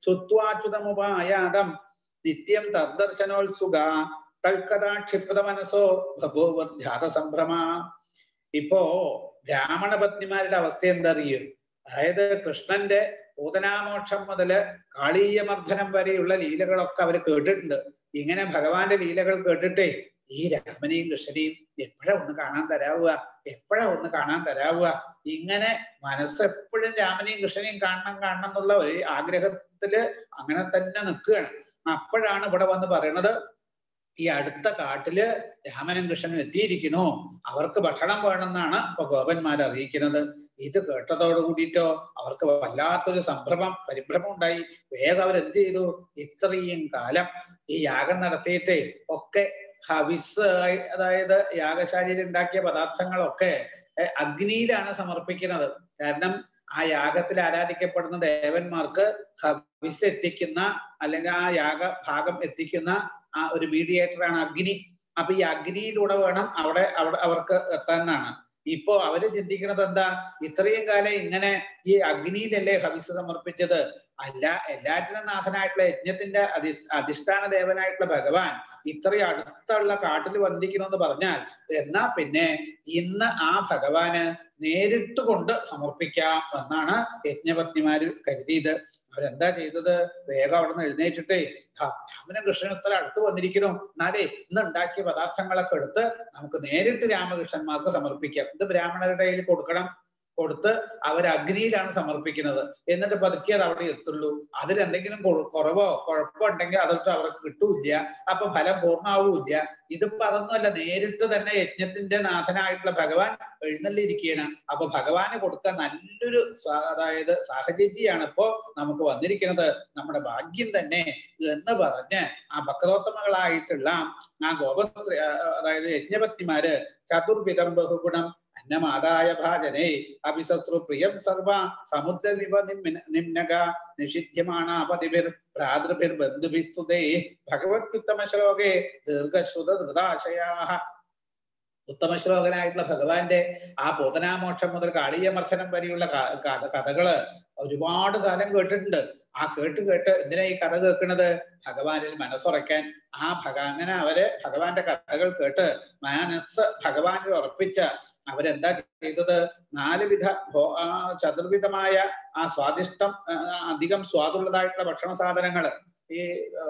ചുത്വാച്യുതമുപായാതം നിത്യം തദ്ദർശനോത്സുക തൽക്കഥാ ക്ഷിപ്ത മനസ്സോ ബഭൂവർജാത സംഭ്രമ ഇപ്പോ ബ്രാഹ്മണ പത്നിമാരുടെ അവസ്ഥ എന്താ അറിയോ അതായത് കൃഷ്ണന്റെ പൂതനാമോക്ഷം മുതല് കാളീയമർദ്ദനം വരെയുള്ള ലീലകളൊക്കെ അവർ കേട്ടിട്ടുണ്ട് ഇങ്ങനെ ഭഗവാന്റെ ലീലകൾ കേട്ടിട്ടേ ഈ രാമനെയും കൃഷ്ണനെയും എപ്പോഴാ ഒന്ന് കാണാൻ തരാവുക എപ്പോഴാ ഒന്ന് കാണാൻ തരാവുക ഇങ്ങനെ മനസ്സ് എപ്പോഴും രാമനെയും കൃഷ്ണനെയും കാണണം കാണണം എന്നുള്ള ഒരു ആഗ്രഹത്തില് അങ്ങനെ തന്നെ നിൽക്കുകയാണ് അപ്പോഴാണ് ഇവിടെ വന്ന് പറയണത് ഈ അടുത്ത കാട്ടില് രാമനും കൃഷ്ണനും എത്തിയിരിക്കുന്നു അവർക്ക് ഭക്ഷണം വേണമെന്നാണ് ഇപ്പൊ ഗോപന്മാർ അറിയിക്കുന്നത് ഇത് കേട്ടതോട് കൂടിയിട്ടോ അവർക്ക് വല്ലാത്തൊരു സംഭ്രമം പരിഭ്രമം ഉണ്ടായി വേഗം അവരെന്ത് ചെയ്തു ഇത്രയും കാലം ഈ യാഗം നടത്തിയിട്ട് ഒക്കെ ഹവിസ് ആയി- അതായത് യാഗശാലയിൽ ഉണ്ടാക്കിയ പദാർത്ഥങ്ങളൊക്കെ എ, അഗ്നിയിലാണ് സമർപ്പിക്കുന്നത് കാരണം ആ യാഗത്തിൽ ആരാധിക്കപ്പെടുന്ന ദേവന്മാർക്ക് ഹവിസ് എത്തിക്കുന്ന അല്ലെങ്കിൽ ആ യാഗ ഭാഗം എത്തിക്കുന്ന ആ ഒരു മീഡിയേറ്റർ ആണ് അഗ്നി അപ്പൊ ഈ അഗ്നിയിലൂടെ വേണം അവിടെ അവിടെ അവർക്ക് എത്താനാണ് ഇപ്പോ അവര് ചിന്തിക്കുന്നത് എന്താ ഇത്രയും കാലം ഇങ്ങനെ ഈ അഗ്നിയിലല്ലേ ഹവിസ് സമർപ്പിച്ചത് അല്ല എല്ലാറ്റിനും നാഥനായിട്ടുള്ള യജ്ഞത്തിന്റെ അധി അധിഷ്ഠാന ദേവനായിട്ടുള്ള ഭഗവാൻ ഇത്രയും അടുത്തുള്ള കാട്ടിൽ വന്ദിക്കണമെന്ന് പറഞ്ഞാൽ എന്നാ പിന്നെ ഇന്ന് ആ ഭഗവാന് നേരിട്ട് കൊണ്ട് സമർപ്പിക്കാം എന്നാണ് യജ്ഞപത്നിമാര് കരുതിയത് അവരെന്താ ചെയ്തത് വേഗം അവിടെ നിന്ന് എഴുന്നേറ്റിട്ടേ "ആ, രാമനും കൃഷ്ണനും ഇത്ര അടുത്ത് വന്നിരിക്കുന്നു എന്നാലേ ഇന്ന് ഉണ്ടാക്കിയ പദാർത്ഥങ്ങളൊക്കെ എടുത്ത് നമുക്ക് നേരിട്ട് രാമകൃഷ്ണന്മാർക്ക് സമർപ്പിക്കാം ഇത് ബ്രാഹ്മണരുടെ കയ്യിൽ കൊടുക്കണം കൊടുത്ത് അവർ അഗ്നിയിലാണ് സമർപ്പിക്കുന്നത് എന്നിട്ട് പതുക്കെ അത് അവിടെ എത്തുള്ളൂ അതിലെന്തെങ്കിലും കൊ- കുറവോ കുഴപ്പമോ ഉണ്ടെങ്കിൽ അതൊട്ട് അവർക്ക് കിട്ടൂല അപ്പൊ ഫലം പൂർണ്ണാവൂല്ല ഇതിപ്പോ അതൊന്നുമല്ല നേരിട്ട് തന്നെ യജ്ഞത്തിന്റെ നാഥനായിട്ടുള്ള ഭഗവാൻ എഴുന്നള്ളിയിരിക്കുകയാണ് അപ്പൊ ഭഗവാന് കൊടുക്കാൻ നല്ലൊരു സാ- അതായത് സാഹചര്യമാണ് ഇപ്പോ നമുക്ക് വന്നിരിക്കുന്നത് നമ്മുടെ ഭാഗ്യം തന്നെ എന്ന് പറഞ്ഞ് ആ ഭക്തോത്തമകളായിട്ടുള്ള ആ ഗോപസ്ത്രീ ആ, അതായത് യജ്ഞപത്നിമാര് ചതുർവിധം ബഹുഗുണം അന്നമാദായ ഭാജനെ അഭിശസ്രു പ്രിയം സർവ സമുദ്രവിവ നിമ്ന- നിമ്നക നിഷിധ്യമാണ് അപതിഭിർ ഭ്രാതൃഭിർ ബന്ധുഭിസ്തുതേ ഭഗവത്യുത്തമ ശ്ലോകേ ദീർഘശ്രുത ധൃതാശയാഹ ഉത്തമ ശ്ലോകനായിട്ടുള്ള ഭഗവാന്റെ ആ പൂതനാമോക്ഷം മുതൽ കാളീയമർശനം വരെയുള്ള ക- ക- കഥകള് ഒരുപാട് കാലം കേട്ടിട്ടുണ്ട് ആ കേട്ട് കേട്ട് എന്തിനാ ഈ കഥ കേൾക്കുന്നത് ഭഗവാനിൽ മനസ്സുറയ്ക്കാൻ ആ ഭഗ അങ്ങനെ അവര് ഭഗവാന്റെ കഥകൾ കേട്ട് മനസ്സ് ഭഗവാനിൽ ഉറപ്പിച്ച അവരെന്താ ചെയ്തത് നാലുവിധ ഭോ- ആ ചതുർവിധമായ ആ സ്വാദിഷ്ടം ആ, അധികം സ്വാദുള്ളതായിട്ടുള്ള ഭക്ഷണ സാധനങ്ങള് ഈ ആ,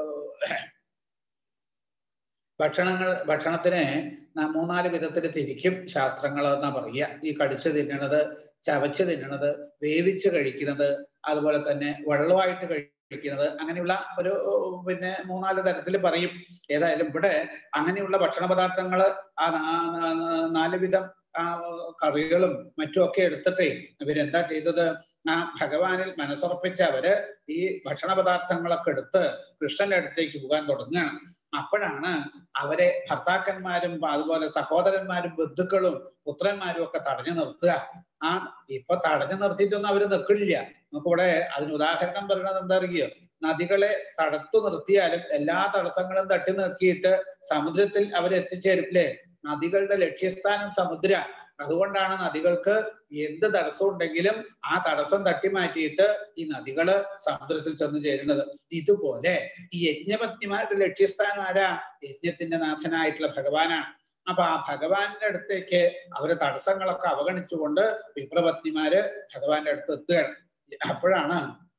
ഭക്ഷണങ്ങൾ ഭക്ഷണത്തിനെ ന- മൂന്നാല് വിധത്തിൽ തിരിക്കും ശാസ്ത്രങ്ങൾ എന്നാ പറയുക ഈ കടിച്ചു തിന്നണത് ചവച്ച് തിന്നണത് വേവിച്ച് കഴിക്കുന്നത് അതുപോലെ തന്നെ വെള്ളമായിട്ട് കഴിക്കുന്നത് അങ്ങനെയുള്ള ഒരു പിന്നെ മൂന്നാല് തരത്തിൽ പറയും ഏതായാലും ഇവിടെ അങ്ങനെയുള്ള ഭക്ഷണ പദാർത്ഥങ്ങൾ ആ നാ- നാ- നാ- നാല് വിധം ആ കറികളും മറ്റും ഒക്കെ എടുത്തിട്ടേ ഇവരെന്താ ചെയ്തത് ആ ഭഗവാനിൽ മനസ്സുറപ്പിച്ച അവര് ഈ ഭക്ഷണ പദാർത്ഥങ്ങളൊക്കെ എടുത്ത് കൃഷ്ണന്റെ അടുത്തേക്ക് പോകാൻ തുടങ്ങുകയാണ് അപ്പോഴാണ് അവരെ ഭർത്താക്കന്മാരും അതുപോലെ സഹോദരന്മാരും ബന്ധുക്കളും പുത്രന്മാരും ഒക്കെ തടഞ്ഞു നിർത്തുക ആ ഇപ്പൊ തടഞ്ഞു നിർത്തിയിട്ടൊന്നും അവര് നിൽക്കില്ല നമുക്കിവിടെ അതിന് ഉദാഹരണം പറയുന്നത് എന്താ അറിയോ നദികളെ തടുത്തു നിർത്തിയാലും എല്ലാ തടസ്സങ്ങളും തട്ടി നിർത്തിയിട്ട് സമുദ്രത്തിൽ അവർ എത്തിച്ചേരില്ലേ നദികളുടെ ലക്ഷ്യസ്ഥാനം സമുദ്ര അതുകൊണ്ടാണ് നദികൾക്ക് എന്ത് തടസ്സം ഉണ്ടെങ്കിലും ആ തടസ്സം തട്ടി മാറ്റിയിട്ട് ഈ നദികള് സമുദ്രത്തിൽ ചെന്ന് ചേരുന്നത് ഇതുപോലെ ഈ യജ്ഞപത്നിമാരുടെ ലക്ഷ്യസ്ഥാനം ആരാ യജ്ഞത്തിന്റെ നാഥനായിട്ടുള്ള ഭഗവാനാണ് അപ്പൊ ആ ഭഗവാന്റെ അടുത്തേക്ക് അവര് തടസ്സങ്ങളൊക്കെ അവഗണിച്ചുകൊണ്ട് വിപ്രപത്നിമാര് ഭഗവാന്റെ അടുത്ത് എത്തുകയാണ് അപ്പോഴാണ്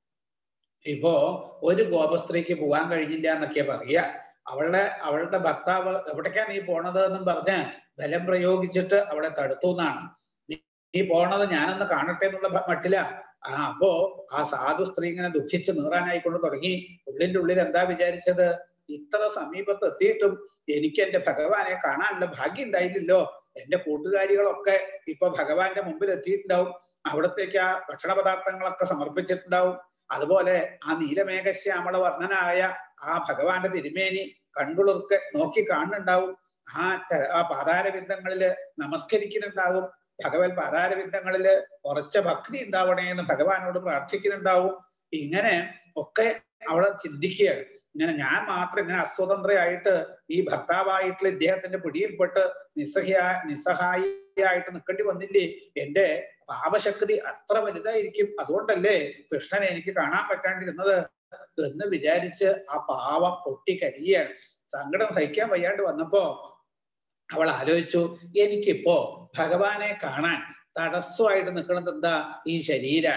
ഇപ്പോ ഒരു ഗോപസ്ത്രീക്ക് പോകാൻ കഴിഞ്ഞില്ല എന്നൊക്കെയാ പറയുക അവളുടെ അവളുടെ ഭർത്താവ് എവിടേക്കാ നീ പോണത് എന്നും പറഞ്ഞ് ബലം പ്രയോഗിച്ചിട്ട് അവളെ തടുത്തു എന്നാണ് നീ പോണത് ഞാനൊന്ന് കാണട്ടെ എന്നുള്ള ഭ- മട്ടില ആ അപ്പോ ആ സാധു സ്ത്രീ ഇങ്ങനെ ദുഃഖിച്ച് നീറാനായിക്കൊണ്ട് തുടങ്ങി ഉള്ളിന്റെ ഉള്ളിൽ എന്താ വിചാരിച്ചത് ഇത്ര സമീപത്ത് എത്തിയിട്ടും എനിക്ക് എന്റെ ഭഗവാനെ കാണാനുള്ള ഭാഗ്യം ഉണ്ടായില്ലല്ലോ എന്റെ കൂട്ടുകാരികളൊക്കെ ഇപ്പൊ ഭഗവാന്റെ മുമ്പിൽ എത്തിയിട്ടുണ്ടാവും അവിടത്തേക്ക് ആ ഭക്ഷണ പദാർത്ഥങ്ങളൊക്കെ സമർപ്പിച്ചിട്ടുണ്ടാവും അതുപോലെ ആ നീലമേഘശ്യാമള വർണ്ണനായ ആ ഭഗവാന്റെ തിരുമേനി കൺകുളിർക്കെ നോക്കി കാണുന്നുണ്ടാവും ആ ച- ആ പാതാരബിന്ദങ്ങളില് നമസ്കരിക്കുന്നുണ്ടാവും ഭഗവത് പാതാരബിന്ദങ്ങളില് ഉറച്ച ഭക്തി ഉണ്ടാവണേ എന്ന് ഭഗവാനോട് പ്രാർത്ഥിക്കുന്നുണ്ടാവും ഇങ്ങനെ ഒക്കെ അവള് ചിന്തിക്കുകയാണ് ഇങ്ങനെ ഞാൻ മാത്രം ഇങ്ങനെ അസ്വതന്ത്രയായിട്ട് ഈ ഭർത്താവായിട്ടുള്ള ഇദ്ദേഹത്തിന്റെ പിടിയിൽപ്പെട്ട് നിസ്സഹായ നിസ്സഹായിയായിട്ട് നിൽക്കേണ്ടി വന്നില്ലേ എന്റെ പാപശക്തി അത്ര വലുതായിരിക്കും അതുകൊണ്ടല്ലേ കൃഷ്ണനെ എനിക്ക് കാണാൻ പറ്റാണ്ടിരുന്നത് എന്ന് വിചാരിച്ച് ആ പാവം പൊട്ടിക്കരിയാണ് സങ്കടം സഹിക്കാൻ വയ്യാണ്ട് വന്നപ്പോ അവൾ ആലോചിച്ചു എനിക്കിപ്പോ ഭഗവാനെ കാണാൻ തടസ്സമായിട്ട് നിൽക്കുന്നത് എന്താ ഈ ശരീരാണ്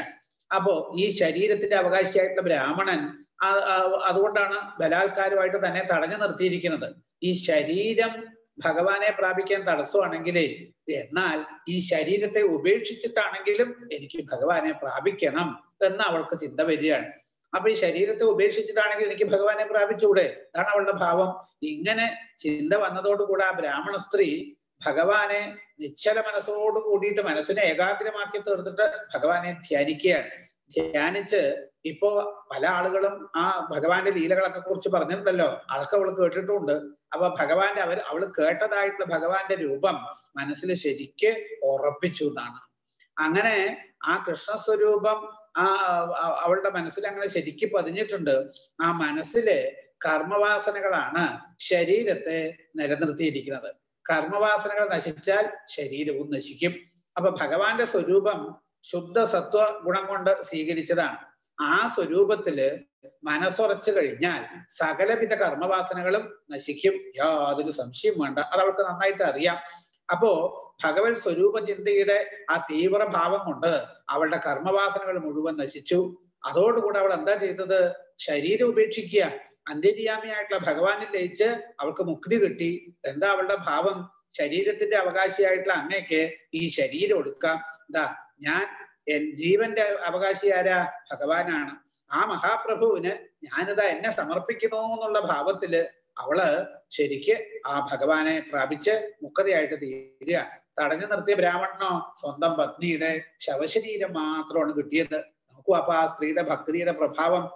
അപ്പോ ഈ ശരീരത്തിന്റെ അവകാശിയായിട്ടുള്ള ബ്രാഹ്മണൻ അതുകൊണ്ടാണ് ബലാത്കാരമായിട്ട് തന്നെ തടഞ്ഞു നിർത്തിയിരിക്കുന്നത് ഈ ശരീരം ഭഗവാനെ പ്രാപിക്കാൻ തടസ്സമാണെങ്കിൽ എന്നാൽ ഈ ശരീരത്തെ ഉപേക്ഷിച്ചിട്ടാണെങ്കിലും എനിക്ക് ഭഗവാനെ പ്രാപിക്കണം എന്ന് അവൾക്ക് ചിന്ത വരികയാണ് അപ്പൊ ഈ ശരീരത്തെ ഉപേക്ഷിച്ചിട്ടാണെങ്കിൽ എനിക്ക് ഭഗവാനെ പ്രാപിച്ചുകൂടെ അതാണ് അവളുടെ ഭാവം ഇങ്ങനെ ചിന്ത വന്നതോടുകൂടെ ആ ബ്രാഹ്മണ സ്ത്രീ ഭഗവാനെ നിശ്ചല മനസ്സോട് കൂടിയിട്ട് മനസ്സിനെ ഏകാഗ്രമാക്കി തീർത്തിട്ട് ഭഗവാനെ ധ്യാനിക്കുകയാണ് ധ്യാനിച്ച് ഇപ്പോ പല ആളുകളും ആ ഭഗവാന്റെ ലീലകളൊക്കെ കുറിച്ച് പറഞ്ഞിട്ടുണ്ടല്ലോ അതൊക്കെ അവൾ കേട്ടിട്ടുണ്ട് അപ്പൊ ഭഗവാന്റെ അവർ അവൾ കേട്ടതായിട്ടുള്ള ഭഗവാന്റെ രൂപം മനസ്സിൽ ശരിക്ക് ഉറപ്പിച്ചു എന്നാണ് അങ്ങനെ ആ കൃഷ്ണസ്വരൂപം ആ അവളുടെ മനസ്സിൽ അങ്ങനെ ശരിക്ക് പതിഞ്ഞിട്ടുണ്ട് ആ മനസ്സില് കർമ്മവാസനകളാണ് ശരീരത്തെ നിലനിർത്തിയിരിക്കുന്നത് കർമ്മവാസനകൾ നശിച്ചാൽ ശരീരവും നശിക്കും അപ്പൊ ഭഗവാന്റെ സ്വരൂപം ശുദ്ധ സത്വ ഗുണം കൊണ്ട് സ്വീകരിച്ചതാണ് ആ സ്വരൂപത്തില് മനസ്സുറച്ചു കഴിഞ്ഞാൽ സകലവിധ കർമ്മവാസനകളും നശിക്കും യാതൊരു സംശയം വേണ്ട അത് അവൾക്ക് നന്നായിട്ട് അറിയാം അപ്പോ ഭഗവത് സ്വരൂപ ചിന്തയുടെ ആ തീവ്ര ഭാവം കൊണ്ട് അവളുടെ കർമ്മവാസനകൾ മുഴുവൻ നശിച്ചു അതോടുകൂടെ അവൾ എന്താ ചെയ്തത് ശരീരം ഉപേക്ഷിക്കുക അന്തര്യാമിയായിട്ടുള്ള ഭഗവാനിൽ ലയിച്ച് അവൾക്ക് മുക്തി കിട്ടി എന്താ അവളുടെ ഭാവം ശരീരത്തിന്റെ അവകാശിയായിട്ടുള്ള അങ്ങേക്ക് ഈ ശരീരം എടുക്കാം എന്താ ഞാൻ എൻ ജീവന്റെ അവകാശി ആരാ ഭഗവാനാണ് ആ മഹാപ്രഭുവിന് ഞാനിതാ എന്നെ ശമർപ്പിക്കുന്നു എന്നുള്ള ഭാവത്തില് അവള് ശരിക്ക് ആ ഭഗവാനെ പ്രാപിച്ച് മുക്തയായിട്ട് തീരുക തടഞ്ഞു നിർത്തിയ ബ്രാഹ്മണനോ സ്വന്തം പത്നിയുടെ ശവശരീരം മാത്രമാണ് കിട്ടിയത് നോക്കൂ അപ്പൊ ആ സ്ത്രീയുടെ ഭക്തിയുടെ പ്രഭാവം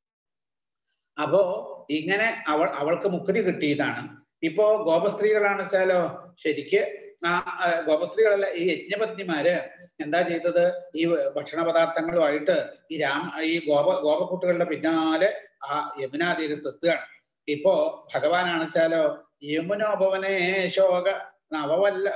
അപ്പോ ഇങ്ങനെ അവൾ അവൾക്ക് മുക്തി കിട്ടിയതാണ് ഇപ്പോ ഗോപസ്ത്രീകളാണ് വെച്ചാലോ ശരിക്ക് ആ ഗോപസ്ത്രീകളല്ല ഈ യജ്ഞപത്നിമാര് എന്താ ചെയ്തത് ഈ ഭക്ഷണ പദാർത്ഥങ്ങളുമായിട്ട് ഈ രാമ ഈ ഗോപ ഗോപക്കുട്ടികളുടെ പിന്നാലെ ആ യമുനാ തീരത്ത് എത്തുകയാണ് ഇപ്പോ ഭഗവാനാണ് വെച്ചാലോ യമുനോപവനേ ശോക നവവല്ല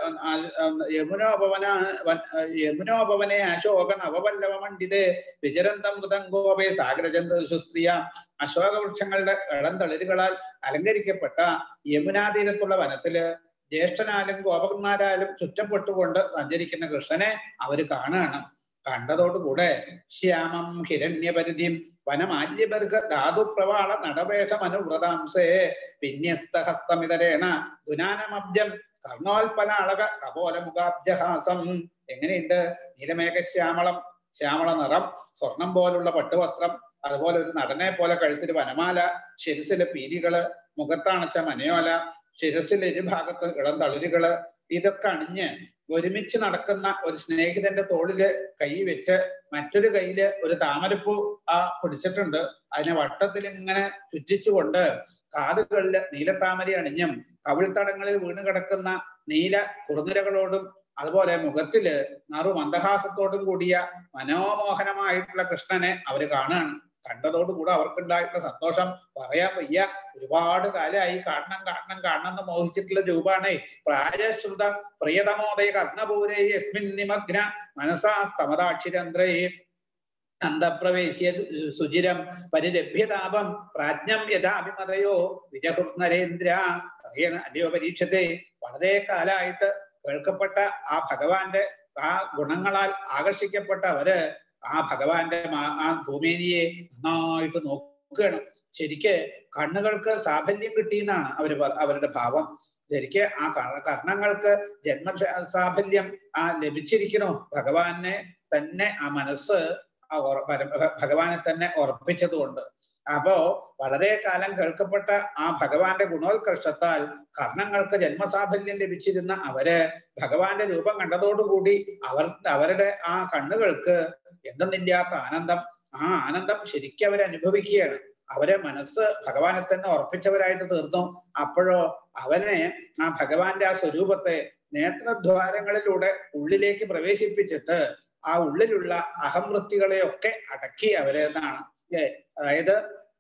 യമുനോപവന യമുനോപവനെ അശോക നവവല്ലവ മണ്ഡിതേ വിചരന്തം മൃതങ്കോപേ സാഗരചന്ദ്ര സുസ്ത്രീയ അശോക വൃക്ഷങ്ങളുടെ ഇളം തളിരുകളാൽ അലങ്കരിക്കപ്പെട്ട യമുനാതീരത്തുള്ള വനത്തില് ജ്യേഷ്ഠനാലും ഗോപകന്മാരാലും ചുറ്റപ്പെട്ടുകൊണ്ട് സഞ്ചരിക്കുന്ന കൃഷ്ണനെ അവര് കാണുകയാണ് കണ്ടതോടുകൂടെ ശ്യാമം ഹിരണ്യപരിധിം വനമാല്യബർഗ ധാതുപ്രവാള നടവേഷമനുവ്രതാംസേ വിന്യസ്തഹസ്തമിതരേണ ദുനാനമബ്ജം കർണോൽപലാളക കപോലമുഖാബ്ജഹാസം എങ്ങനെയുണ്ട് നീലമേഘശ്യാമളം ശ്യാമള നിറം സ്വർണം പോലുള്ള പട്ടുവസ്ത്രം അതുപോലെ ഒരു നടനെ പോലെ കഴുത്തിൽ വനമാല ശിരസിലെ പീലികള് മുഖത്തണച്ച മനയോല ശിരസിലെ ഇരുഭാഗത്ത് ഇളം തളിരുകള് ഇതൊക്കെ അണിഞ്ഞ് ഒരുമിച്ച് നടക്കുന്ന ഒരു സ്നേഹിതന്റെ തോളില് കൈ വെച്ച് മറ്റൊരു കയ്യില് ഒരു താമരപ്പൂ ആ പിടിച്ചിട്ടുണ്ട് അതിനെ വട്ടത്തിൽ ഇങ്ങനെ ചുറ്റിച്ചുകൊണ്ട് കാതുകളില് നീലത്താമര അണിഞ്ഞും കവിൾത്തടങ്ങളിൽ വീണ് കിടക്കുന്ന നീല കുറുനിരകളോടും അതുപോലെ മുഖത്തില് നറു മന്ദഹാസത്തോടും കൂടിയ മനോമോഹനമായിട്ടുള്ള കൃഷ്ണനെ അവര് കാണുകയാണ് കണ്ടതോടുകൂടെ അവർക്കുണ്ടായിട്ടുള്ള സന്തോഷം പറയാൻ വയ്യ ഒരുപാട് കാലമായി കാണണം കാണണം കാണണം എന്ന് മോഹിച്ചിട്ടുള്ള രൂപാണേ പ്രായശ്രുത പ്രിയതമോദയ കർണപൂരേ യസ്മിൻ നിമഗ്ന മനസാ സ്തമതാക്ഷിരന്ത്രേ അന്തപ്രവേശ്യ സുചിരം പരിരഭ്യതാപം പ്രാജ്ഞം യഥാഭിമതയോ വിജഹുർനരേന്ദ്ര പറയണ അല്ലയോ പരീക്ഷത്തെ വളരെ കാലമായിട്ട് കേൾക്കപ്പെട്ട ആ ഭഗവാന്റെ ആ ഗുണങ്ങളാൽ ആകർഷിക്കപ്പെട്ട അവര് ആ ഭഗവാന്റെ ആ ഭൂമേനിയെ നന്നായിട്ട് നോക്കുകയാണ് ശരിക്ക് കണ്ണുകൾക്ക് സാഫല്യം കിട്ടിയെന്നാണ് അവര് അവരുടെ ഭാവം ശരിക്ക് ആ കർണങ്ങൾക്ക് ജന്മ സാഫല്യം ആ ലഭിച്ചിരിക്കണോ ഭഗവാനെ തന്നെ ആ മനസ്സ് ആ ഭഗവാനെ തന്നെ ഉറപ്പിച്ചതുകൊണ്ട് അപ്പോ വളരെ കാലം കേൾക്കപ്പെട്ട ആ ഭഗവാന്റെ ഗുണോത്കർഷത്താൽ കർണങ്ങൾക്ക് ജന്മസാഫല്യം ലഭിച്ചിരുന്ന അവര് ഭഗവാന്റെ രൂപം കണ്ടതോടുകൂടി അവർ അവരുടെ ആ കണ്ണുകൾക്ക് എന്തെന്നില്ലാത്ത ആനന്ദം ആ ആനന്ദം ശരിക്കും അവർ അനുഭവിക്കുകയാണ് അവരെ മനസ്സ് ഭഗവാനെ തന്നെ ഉറപ്പിച്ചവരായിട്ട് തീർന്നു അപ്പോഴോ അവനെ ആ ഭഗവാന്റെ ആ സ്വരൂപത്തെ നേത്രദ്വാരങ്ങളിലൂടെ ഉള്ളിലേക്ക് പ്രവേശിപ്പിച്ചിട്ട് ആ ഉള്ളിലുള്ള അഹംവൃത്തികളെയൊക്കെ അടക്കി അവരെന്നാണ് അതായത്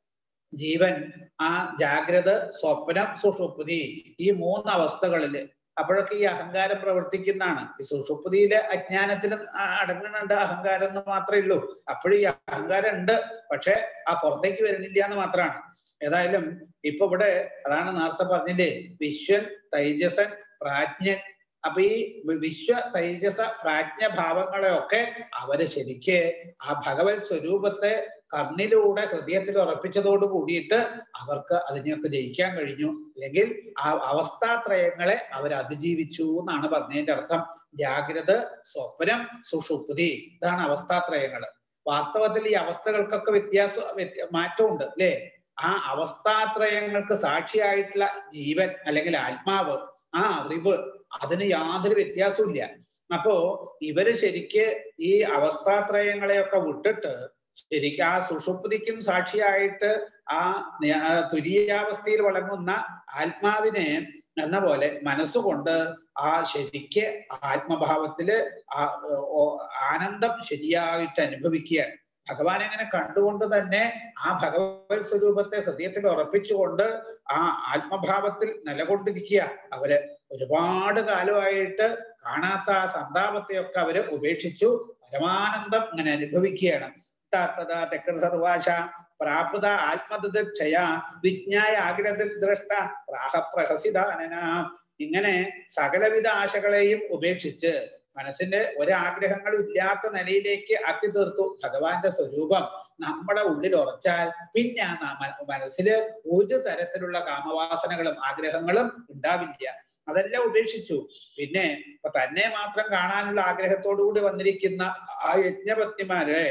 ജീവൻ ആ ജാഗ്രത സ്വപ്നം സുഷുപ്തി ഈ മൂന്ന് അവസ്ഥകളില് അപ്പോഴൊക്കെ ഈ അഹങ്കാരം പ്രവർത്തിക്കുന്നതാണ് ഈ സുഷുപ്തിയിലെ അജ്ഞാനത്തിലും അടങ്ങുന്നുണ്ട് അഹങ്കാരം എന്ന് മാത്രമേ ഉള്ളൂ അപ്പോഴും ഈ അഹങ്കാരം ഉണ്ട് പക്ഷെ ആ പുറത്തേക്ക് വരുന്നില്ല എന്ന് മാത്രമാണ് ഏതായാലും ഇപ്പൊ ഇവിടെ അതാണ് നേരത്തെ പറഞ്ഞില്ലേ വിശ്വൻ തൈജസൻ പ്രാജ്ഞൻ അപ്പൊ ഈ വിശ്വ തൈജസ പ്രാജ്ഞഭാവങ്ങളെയൊക്കെ അവര് ശരിക്ക് ആ ഭഗവത് സ്വരൂപത്തെ കണ്ണിലൂടെ ഹൃദയത്തിൽ ഉറപ്പിച്ചതോട് കൂടിയിട്ട് അവർക്ക് അതിനെയൊക്കെ ജയിക്കാൻ കഴിഞ്ഞു അല്ലെങ്കിൽ ആ അവസ്ഥാത്രയങ്ങളെ അവർ അതിജീവിച്ചു എന്നാണ് പറഞ്ഞതിന്റെ അർത്ഥം ജാഗ്രത സ്വപ്നം സുഷുപ്തി ഇതാണ് അവസ്ഥാത്രയങ്ങൾ വാസ്തവത്തിൽ ഈ അവസ്ഥകൾക്കൊക്കെ വ്യത്യാസം മാറ്റമുണ്ട് അല്ലേ ആ അവസ്ഥാത്രയങ്ങൾക്ക് സാക്ഷിയായിട്ടുള്ള ജീവൻ അല്ലെങ്കിൽ ആത്മാവ് ആ അറിവ് അതിന് യാതൊരു വ്യത്യാസവും ഇല്ല അപ്പോ ഇവര് ശരിക്ക് ഈ അവസ്ഥാത്രയങ്ങളെയൊക്കെ വിട്ടിട്ട് ശരിക്കും ആ സുഷുപ്തിക്കും സാക്ഷിയായിട്ട് ആ തുരീയാവസ്ഥയിൽ വളങ്ങുന്ന ആത്മാവിനെ എന്ന പോലെ മനസ്സുകൊണ്ട് ആ ശരിക്ക് ആത്മഭാവത്തില് ആ ആനന്ദം ശരിയായിട്ട് അനുഭവിക്കുകയാണ് ഭഗവാൻ അങ്ങനെ കണ്ടുകൊണ്ട് തന്നെ ആ ഭഗവത് സ്വരൂപത്തെ ഹൃദയത്തിൽ ഉറപ്പിച്ചുകൊണ്ട് ആ ആത്മഭാവത്തിൽ നിലകൊണ്ടിരിക്കുക അവര് ഒരുപാട് കാലമായിട്ട് കാണാത്ത ആ സന്താപത്തെയൊക്കെ അവര് ഉപേക്ഷിച്ചു പരമാനന്ദം ഇങ്ങനെ അനുഭവിക്കുകയാണ് തത്തത തെക്കൻ സർവാശ പ്രാപ്ത ആത്മദക്ഷയ വിജ്ഞായ ആഗ്രഹത്തിൽ ദ്രഷ്ട പ്രാഹപ്രഹസിതാനന ഇങ്ങനെ സകലവിധ ആശകളെയും ഉപേക്ഷിച്ച് മനസ്സിന്റെ ഒരാഗ്രഹങ്ങളും ഇല്ലാത്ത നിലയിലേക്ക് ആക്കി തീർത്തു ഭഗവാന്റെ സ്വരൂപം നമ്മുടെ ഉള്ളിൽ ഉറച്ചാൽ പിന്നെ ആ മനസ്സില് ഒരു തരത്തിലുള്ള കാമവാസനകളും ആഗ്രഹങ്ങളും ഉണ്ടാവില്ല അതെല്ലാം ഉപേക്ഷിച്ചു പിന്നെ ഇപ്പൊ തന്നെ മാത്രം കാണാനുള്ള ആഗ്രഹത്തോടു കൂടി വന്നിരിക്കുന്ന ആ യജ്ഞപത്നിമാരെ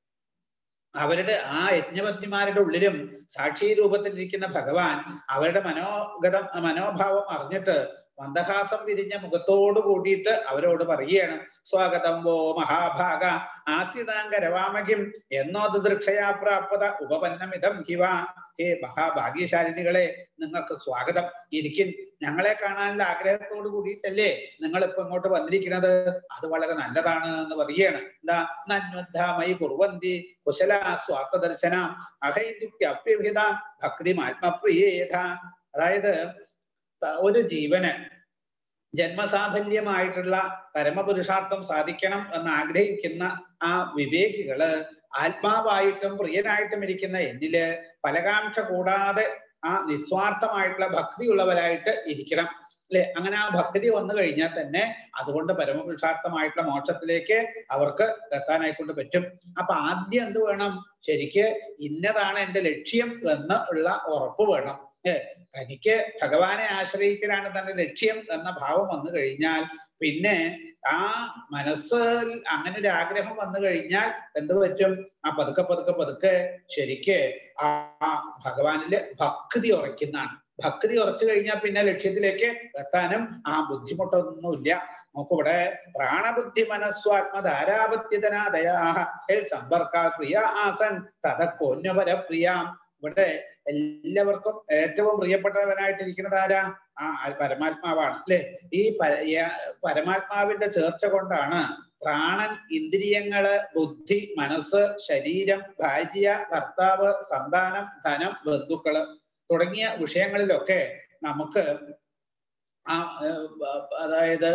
അവരുടെ ആ യജ്ഞപത്നിമാരുടെ ഉള്ളിലും സാക്ഷി രൂപത്തിലിരിക്കുന്ന ഭഗവാൻ അവരുടെ മനോഗതം മനോഭാവം അറിഞ്ഞിട്ട് മന്ദഹാസം വിരിഞ്ഞ മുഖത്തോട് കൂടിയിട്ട് അവരോട് പറയുകയാണ് സ്വാഗതം വോ മഹാഭാഗ ആസിതാങ്കരവാമകിം എന്നോ ദൃക്ഷയാ പ്രാപ്ത ഉപപന്നമിതം ഹിവ ഹേ മഹാഭാഗ്യശാലിനികളെ നിങ്ങൾക്ക് സ്വാഗതം ഇരിക്കും ഞങ്ങളെ കാണാനുള്ള ആഗ്രഹത്തോട് കൂടിയിട്ടല്ലേ നിങ്ങൾ ഇപ്പൊ ഇങ്ങോട്ട് വന്നിരിക്കുന്നത് അത് വളരെ നല്ലതാണ് എന്ന് പറയുകയാണ് എന്താ നന്വദ്ധാമയി കുറുവന്തി കുശല സ്വാർത്ഥ ദർശന അഹൈന്ദുക്യപ്യഭിത ഭക്തി ആത്മപ്രിയേത അതായത് ഒരു ജീവന് ജന്മസാഫല്യമായിട്ടുള്ള പരമപുരുഷാർത്ഥം സാധിക്കണം എന്ന് ആഗ്രഹിക്കുന്ന ആ വിവേകികള് ആത്മാവായിട്ടും പ്രിയനായിട്ടും ഇരിക്കുന്ന എന്നില് ഫലകാംക്ഷ കൂടാതെ ആ നിസ്വാർത്ഥമായിട്ടുള്ള ഭക്തിയുള്ളവരായിട്ട് ഇരിക്കണം അല്ലെ അങ്ങനെ ആ ഭക്തി വന്നു കഴിഞ്ഞാൽ തന്നെ അതുകൊണ്ട് പരമപുരുഷാർത്ഥമായിട്ടുള്ള മോക്ഷത്തിലേക്ക് അവർക്ക് എത്താനായിക്കൊണ്ട് പറ്റും അപ്പൊ ആദ്യം എന്ത് വേണം ശരിക്ക് ഇന്നതാണ് എന്റെ ലക്ഷ്യം എന്ന് ഉള്ള ഉറപ്പ് വേണം ഏ തനിക്ക് ഭഗവാനെ ആശ്രയിക്കലാണ് തന്റെ ലക്ഷ്യം എന്ന ഭാവം വന്നു കഴിഞ്ഞാൽ പിന്നെ ആ മനസ്സിൽ അങ്ങനെ ഒരു ആഗ്രഹം വന്നു കഴിഞ്ഞാൽ എന്ത് പറ്റും ആ പതുക്കെ പതുക്കെ പതുക്കെ ശരിക്ക് ആ ഭഗവാനില് ഭക്തി ഉറയ്ക്കുന്നതാണ് ഭക്തി ഉറച്ചു കഴിഞ്ഞാൽ പിന്നെ ലക്ഷ്യത്തിലേക്ക് എത്താനും ആ ബുദ്ധിമുട്ടൊന്നുമില്ല നമുക്കിവിടെ പ്രാണബുദ്ധി മനസ്വാത്മധാരാപത്യതനാദയാ സമ്പർക്ക പ്രിയ ആസൻ തതക്കൊന്നുപര പ്രിയാം ഇവിടെ എല്ലാവർക്കും ഏറ്റവും പ്രിയപ്പെട്ടവനായിട്ടിരിക്കുന്നത് ആരാ ആ പരമാത്മാവാണ് അല്ലെ ഈ പരമാത്മാവിന്റെ ചേർച്ച കൊണ്ടാണ് പ്രാണൻ ഇന്ദ്രിയങ്ങള് ബുദ്ധി മനസ്സ് ശരീരം ഭാര്യ ഭർത്താവ് സന്താനം ധനം ബന്ധുക്കള് തുടങ്ങിയ വിഷയങ്ങളിലൊക്കെ നമുക്ക് ആ അതായത്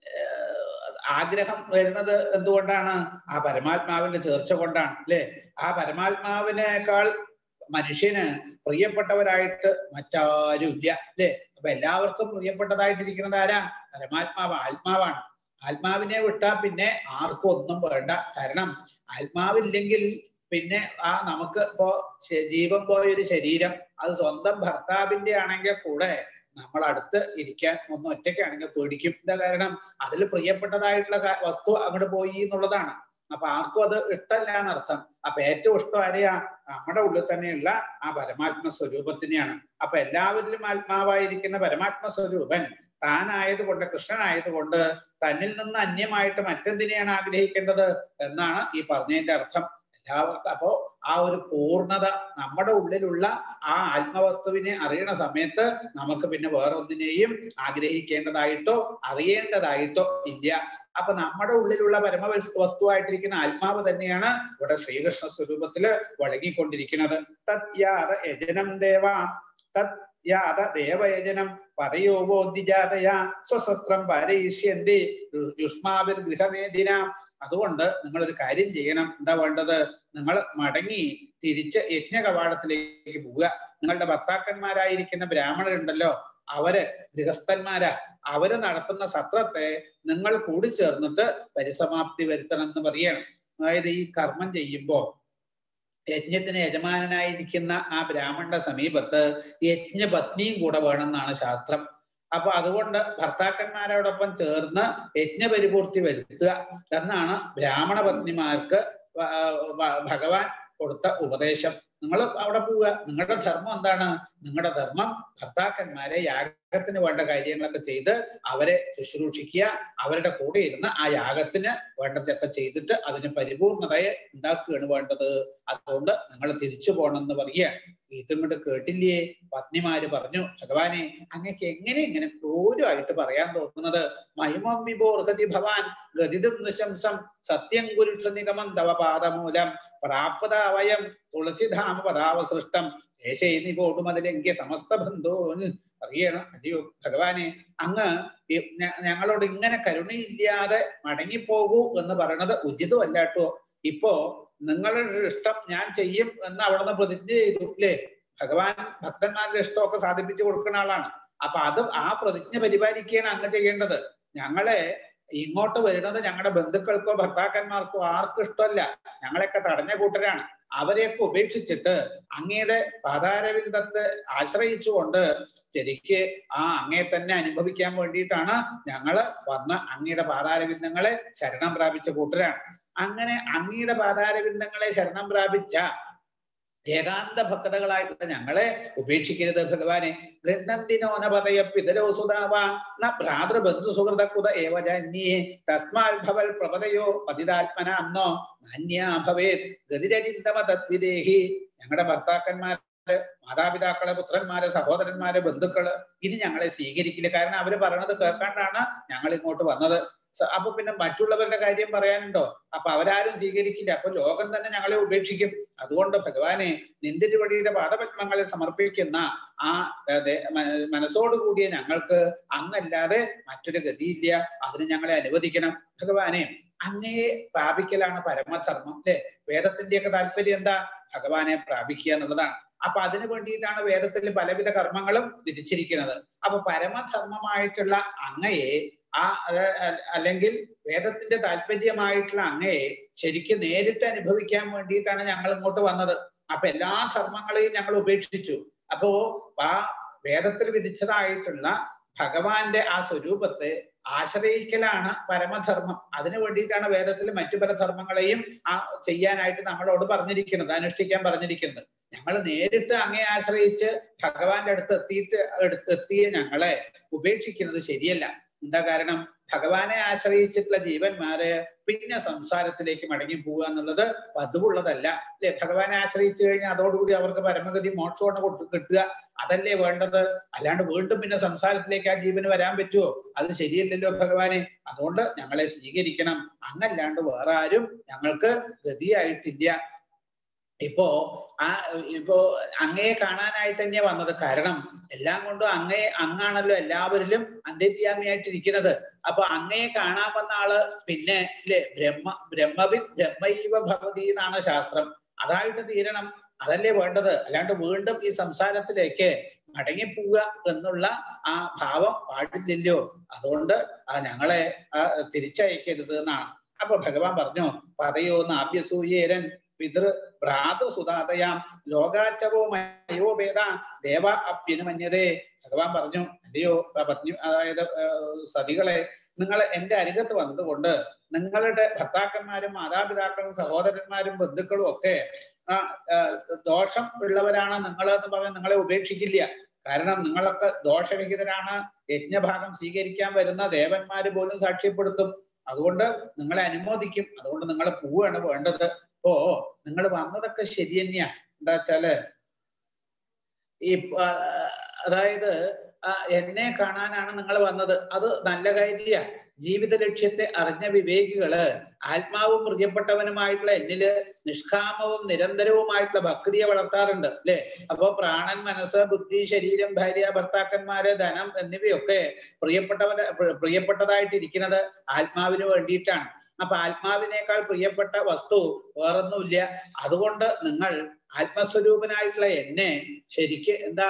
ആഗ്രഹം വരുന്നത് എന്തുകൊണ്ടാണ് ആ പരമാത്മാവിന്റെ ചേർച്ച കൊണ്ടാണ് അല്ലെ ആ പരമാത്മാവിനേക്കാൾ മനുഷ്യന് പ്രിയപ്പെട്ടവരായിട്ട് മറ്റാരും ഇല്ല അല്ലെ അപ്പൊ എല്ലാവർക്കും പ്രിയപ്പെട്ടതായിട്ടിരിക്കുന്നത് ആരാ പരമാത്മാവ് ആത്മാവാണ് ആത്മാവിനെ വിട്ടാ പിന്നെ ആർക്കും ഒന്നും വേണ്ട കാരണം ആത്മാവില്ലെങ്കിൽ പിന്നെ ആ നമുക്ക് ഇപ്പോ ജീവൻ പോയൊരു ശരീരം അത് സ്വന്തം ഭർത്താവിന്റെ ആണെങ്കിൽ കൂടെ നമ്മൾ അടുത്ത് ഇരിക്കാൻ ഒന്ന് ഒറ്റയ്ക്കാണെങ്കിൽ പേടിക്കും എന്താ കാരണം അതിൽ പ്രിയപ്പെട്ടതായിട്ടുള്ള വസ്തു അങ്ങോട്ട് പോയി എന്നുള്ളതാണ് അപ്പൊ ആർക്കും അത് ഇഷ്ടമല്ല എന്നർത്ഥം അപ്പൊ ഏറ്റവും ഇഷ്ടം ആരെയാ നമ്മുടെ ഉള്ളിൽ തന്നെയുള്ള ആ പരമാത്മ സ്വരൂപത്തിനെയാണ് അപ്പൊ എല്ലാവരിലും ആത്മാവായിരിക്കുന്ന പരമാത്മ സ്വരൂപൻ താനായതുകൊണ്ട് കൃഷ്ണനായതുകൊണ്ട് തന്നിൽ നിന്ന് അന്യമായിട്ട് മറ്റെന്തിനെയാണ് ആഗ്രഹിക്കേണ്ടത് എന്നാണ് ഈ പറഞ്ഞതിന്റെ അർത്ഥം എല്ലാവർക്കും അപ്പോ ആ ഒരു പൂർണ്ണത നമ്മുടെ ഉള്ളിലുള്ള ആ ആത്മവസ്തുവിനെ അറിയണ സമയത്ത് നമുക്ക് പിന്നെ വേറൊന്നിനെയും ആഗ്രഹിക്കേണ്ടതായിട്ടോ അറിയേണ്ടതായിട്ടോ ഇല്ല അപ്പൊ നമ്മുടെ ഉള്ളിലുള്ള പരമ വസ്തുവായിട്ടിരിക്കുന്ന ആത്മാവ് തന്നെയാണ് ഇവിടെ ശ്രീകൃഷ്ണ സ്വരൂപത്തില് വഴങ്ങിക്കൊണ്ടിരിക്കുന്നത് തത് യാത യജനം ദേവ തത് യാത ദേവയജനം പദയോബോദ്ധിജാതയ സ്വസത്രം പാരയിഷ്യന്തി യുഷ്മാവിർ ഗൃഹമേദിന അതുകൊണ്ട് നിങ്ങൾ ഒരു കാര്യം ചെയ്യണം എന്താ വേണ്ടത് നിങ്ങൾ മടങ്ങി തിരിച്ച് യജ്ഞ കവാടത്തിലേക്ക് പോവുക നിങ്ങളുടെ ഭർത്താക്കന്മാരായിരിക്കുന്ന ബ്രാഹ്മണരുണ്ടല്ലോ അവര് ഗൃഹസ്ഥന്മാരാ അവര് നടത്തുന്ന സത്രത്തെ നിങ്ങൾ കൂടി ചേർന്നിട്ട് പരിസമാപ്തി വരുത്തണം എന്ന് പറയണം അതായത് ഈ കർമ്മം ചെയ്യുമ്പോ യജ്ഞത്തിന് യജമാനനായിരിക്കുന്ന ആ ബ്രാഹ്മണന്റെ സമീപത്ത് യജ്ഞപത്നിയും കൂടെ വേണമെന്നാണ് ശാസ്ത്രം അപ്പൊ അതുകൊണ്ട് ഭർത്താക്കന്മാരോടൊപ്പം ചേർന്ന് യജ്ഞപരിപൂർത്തി വരുത്തുക എന്നാണ് ബ്രാഹ്മണ പത്നിമാർക്ക് ഭഗവാൻ കൊടുത്ത ഉപദേശം നിങ്ങൾ അവിടെ പോവുക നിങ്ങളുടെ ധർമ്മം എന്താണ് നിങ്ങളുടെ ധർമ്മം ഭർത്താക്കന്മാരെ യാഗത്തിന് വേണ്ട കാര്യങ്ങളൊക്കെ ചെയ്ത് അവരെ ശുശ്രൂഷിക്കുക അവരുടെ കൂടെ ഇരുന്ന് ആ യാഗത്തിന് വേണ്ടതൊക്കെ ചെയ്തിട്ട് അതിന് പരിപൂർണതയെ ഉണ്ടാക്കുകയാണ് വേണ്ടത് അതുകൊണ്ട് നിങ്ങൾ തിരിച്ചു പോകണം എന്ന് പറയുക ഇതും കൊണ്ട് കേട്ടില്ലേ പത്നിമാര് പറഞ്ഞു ഭഗവാനെ അങ്ങക്ക് എങ്ങനെ ഇങ്ങനെ ക്രൂരമായിട്ട് പറയാൻ തോന്നുന്നത് മഹിമം വിഭോർഹതി ഭവാൻ ഗതിതും നിശംസം സത്യം കുരുക്ഷ നിഗമം തവ പാദമൂലം പ്രാപ്താവയം തുളസിധാമ പദാവസൃഷ്ടം ദേശേനിപോടുമതിലെങ്കിൽ സമസ്ത ബന്ധുൻ അറിയണം അല്ലയോ ഭഗവാനെ അങ്ങ് ഞങ്ങളോട് ഇങ്ങനെ കരുണയില്ലാതെ മടങ്ങിപ്പോകൂ എന്ന് പറയണത് ഉചിതമല്ലാട്ടോ ഇപ്പോ നിങ്ങളുടെ ഇഷ്ടം ഞാൻ ചെയ്യും എന്ന് അവിടുന്ന് പ്രതിജ്ഞ ചെയ്തു അല്ലേ ഭഗവാൻ ഭക്തന്മാരുടെ ഇഷ്ടമൊക്കെ സാധിപ്പിച്ചു കൊടുക്കുന്ന ആളാണ് അപ്പൊ അത് ആ പ്രതിജ്ഞ പരിപാലിക്കുകയാണ് അങ്ങ് ചെയ്യേണ്ടത് ഞങ്ങളെ ഇങ്ങോട്ട് വരുന്നത് ഞങ്ങളുടെ ബന്ധുക്കൾക്കോ ഭർത്താക്കന്മാർക്കോ ആർക്കും ഇഷ്ടമല്ല ഞങ്ങളെയൊക്കെ തടഞ്ഞ കൂട്ടരാണ് അവരെയൊക്കെ ഉപേക്ഷിച്ചിട്ട് അങ്ങയുടെ പാതാരവിന്ദത്തെ ആശ്രയിച്ചുകൊണ്ട് ശരിക്ക് ആ അങ്ങയെ തന്നെ അനുഭവിക്കാൻ വേണ്ടിയിട്ടാണ് ഞങ്ങള് വന്ന് അങ്ങയുടെ പാതാരവിന്ദങ്ങളെ ശരണം പ്രാപിച്ച കൂട്ടരാണ് അങ്ങനെ അങ്ങയുടെ പാതാരവിന്ദങ്ങളെ ശരണം പ്രാപിച്ച ഏകാന്ത ഭക്തകളായിട്ടുള്ള ഞങ്ങളെ ഉപേക്ഷിക്കരുത് ഭഗവാനെ ഗൃഹന്തിനോനപതയ പിതരോ സുതാവ ന ഭ്രാതൃബന്ധു സുഹൃത കുത ഏവജന്യേ തസ്മാൽ ഭവൽ പ്രപതയോ പതിതാത്മനാന്നോ നാന്യാ ഭവേത് ഗതിരരിന്തമ തദ്വിദേഹി ഞങ്ങളുടെ ഭർത്താക്കന്മാര് മാതാപിതാക്കളെ പുത്രന്മാരെ സഹോദരന്മാരെ ബന്ധുക്കള് ഇനി ഞങ്ങളെ സ്വീകരിക്കില്ല കാരണം അവര് പറയണത് കേൾക്കാണ്ടാണ് ഞങ്ങൾ ഇങ്ങോട്ട് വന്നത് അപ്പൊ പിന്നെ മറ്റുള്ളവരുടെ കാര്യം പറയാനുണ്ടോ അപ്പൊ അവരാരും സ്വീകരിക്കില്ല അപ്പൊ ലോകം തന്നെ ഞങ്ങളെ ഉപേക്ഷിക്കും അതുകൊണ്ട് ഭഗവാനെ നിന്തിരുവടിയുടെ പാദപത്മങ്ങളെ സമർപ്പിക്കുന്ന ആ മനസ്സോടുകൂടിയ ഞങ്ങൾക്ക് അങ്ങല്ലാതെ മറ്റൊരു ഗതിയില്ല അതിന് ഞങ്ങളെ അനുവദിക്കണം ഭഗവാനെ അങ്ങയെ പ്രാപിക്കലാണ് പരമധർമ്മം അല്ലെ വേദത്തിന്റെയൊക്കെ താല്പര്യം എന്താ ഭഗവാനെ പ്രാപിക്കുക എന്നുള്ളതാണ് അപ്പൊ അതിനു വേണ്ടിയിട്ടാണ് വേദത്തിൽ പലവിധ കർമ്മങ്ങളും വിധിച്ചിരിക്കുന്നത് അപ്പൊ പരമധർമ്മമായിട്ടുള്ള അങ്ങയെ ആ അല്ലെങ്കിൽ വേദത്തിന്റെ താല്പര്യമായിട്ടുള്ള അങ്ങയെ ശരിക്കും നേരിട്ട് അനുഭവിക്കാൻ വേണ്ടിയിട്ടാണ് ഞങ്ങൾ ഇങ്ങോട്ട് വന്നത് അപ്പൊ എല്ലാ ധർമ്മങ്ങളെയും ഞങ്ങൾ ഉപേക്ഷിച്ചു അപ്പോ ആ വേദത്തിൽ വിധിച്ചതായിട്ടുള്ള ഭഗവാന്റെ ആ സ്വരൂപത്തെ ആശ്രയിക്കലാണ് പരമധർമ്മം അതിനു വേണ്ടിയിട്ടാണ് വേദത്തിൽ മറ്റു പല ധർമ്മങ്ങളെയും ആ ചെയ്യാനായിട്ട് നമ്മളോട് പറഞ്ഞിരിക്കുന്നത് അനുഷ്ഠിക്കാൻ പറഞ്ഞിരിക്കുന്നത് ഞങ്ങൾ നേരിട്ട് അങ്ങേ ആശ്രയിച്ച് ഭഗവാന്റെ അടുത്ത് എത്തിയിട്ട് എത്തിയ ഞങ്ങളെ ഉപേക്ഷിക്കുന്നത് ശരിയല്ല എന്താ കാരണം ഭഗവാനെ ആശ്രയിച്ചിട്ടുള്ള ജീവന്മാര് പിന്നെ സംസാരത്തിലേക്ക് മടങ്ങി പോവുക എന്നുള്ളത് പതിവുള്ളതല്ല അല്ലെ ഭഗവാനെ ആശ്രയിച്ചു കഴിഞ്ഞാൽ അതോടുകൂടി അവർക്ക് പരമഗതി മോക്ഷമാണ് കൊടുത്ത് കിട്ടുക അതല്ലേ വേണ്ടത് അല്ലാണ്ട് വീണ്ടും പിന്നെ സംസാരത്തിലേക്ക് ആ ജീവന് വരാൻ പറ്റുമോ അത് ശരിയല്ലല്ലോ ഭഗവാനെ അതുകൊണ്ട് ഞങ്ങളെ സ്വീകരിക്കണം അങ്ങല്ലാണ്ട് വേറെ ആരും ഞങ്ങൾക്ക് ഗതിയായിട്ടില്ല ഇപ്പോ ആ ഇപ്പോ അങ്ങയെ കാണാനായിട്ട് തന്നെയാ വന്നത് കാരണം എല്ലാം കൊണ്ടും അങ്ങയെ അങ്ങാണല്ലോ എല്ലാവരിലും അന്തര്യാമിയായിട്ടിരിക്കുന്നത് അപ്പൊ അങ്ങയെ കാണാൻ വന്ന ആള് പിന്നെ ഇല്ലേ ബ്രഹ്മ ബ്രഹ്മവി ബ്രഹ്മൈവ ഭഗവതി എന്നാണ് ശാസ്ത്രം അതായിട്ട് തീരണം അതല്ലേ വേണ്ടത് അല്ലാണ്ട് വീണ്ടും ഈ സംസാരത്തിലേക്ക് മടങ്ങിപ്പോവുക എന്നുള്ള ആ ഭാവം പാടില്ലല്ലോ അതുകൊണ്ട് ആ ഞങ്ങളെ തിരിച്ചയക്കരുത് എന്നാണ് അപ്പൊ ഭഗവാൻ പറഞ്ഞു പറയോന്ന് ആഭ്യസൂയേരൻ പിതൃ ഭ്രാതൃസുതാതയാം ലോകാച്ചവോ മയോ ഭേദ ദേവ അപ്യനുമന്യതേ ഭഗവാൻ പറഞ്ഞു അല്ലയോ പത്നി അതായത് സതികളെ നിങ്ങൾ എന്റെ അരികത്ത് വന്നതുകൊണ്ട് നിങ്ങളുടെ ഭർത്താക്കന്മാരും മാതാപിതാക്കളും സഹോദരന്മാരും ബന്ധുക്കളും ഒക്കെ ആ ദോഷം ഉള്ളവരാണ് നിങ്ങൾ എന്ന് പറഞ്ഞ് നിങ്ങളെ ഉപേക്ഷിക്കില്ല കാരണം നിങ്ങളൊക്കെ ദോഷരഹിതരാണ് യജ്ഞഭാഗം സ്വീകരിക്കാൻ വരുന്ന ദേവന്മാര് പോലും സാക്ഷ്യപ്പെടുത്തും അതുകൊണ്ട് നിങ്ങളെ അനുമോദിക്കും അതുകൊണ്ട് നിങ്ങൾ പോവുകയാണ് വേണ്ടത് അപ്പോ നിങ്ങൾ വന്നതൊക്കെ ശരി തന്നെയാ എന്താ വെച്ചാല് ഈ അതായത് എന്നെ കാണാനാണ് നിങ്ങൾ വന്നത് അത് നല്ല കാര്യ ജീവിത ലക്ഷ്യത്തെ അറിഞ്ഞ വിവേകികള് ആത്മാവും പ്രിയപ്പെട്ടവനുമായിട്ടുള്ള എന്നില് നിഷ്കാമവും നിരന്തരവുമായിട്ടുള്ള ഭക്തിയെ വളർത്താറുണ്ട് അല്ലെ അപ്പോ പ്രാണൻ മനസ്സ് ബുദ്ധി ശരീരം ഭാര്യ ഭർത്താക്കന്മാര് ധനം എന്നിവയൊക്കെ പ്രിയപ്പെട്ടവന് പ്രിയപ്പെട്ടതായിട്ടിരിക്കുന്നത് ആത്മാവിന് വേണ്ടിയിട്ടാണ് അപ്പൊ ആത്മാവിനേക്കാൾ പ്രിയപ്പെട്ട വസ്തു വേറൊന്നുമില്ല അതുകൊണ്ട് നിങ്ങൾ ആത്മസ്വരൂപനായിട്ടുള്ള എന്നെ ശരിക്ക് എന്താ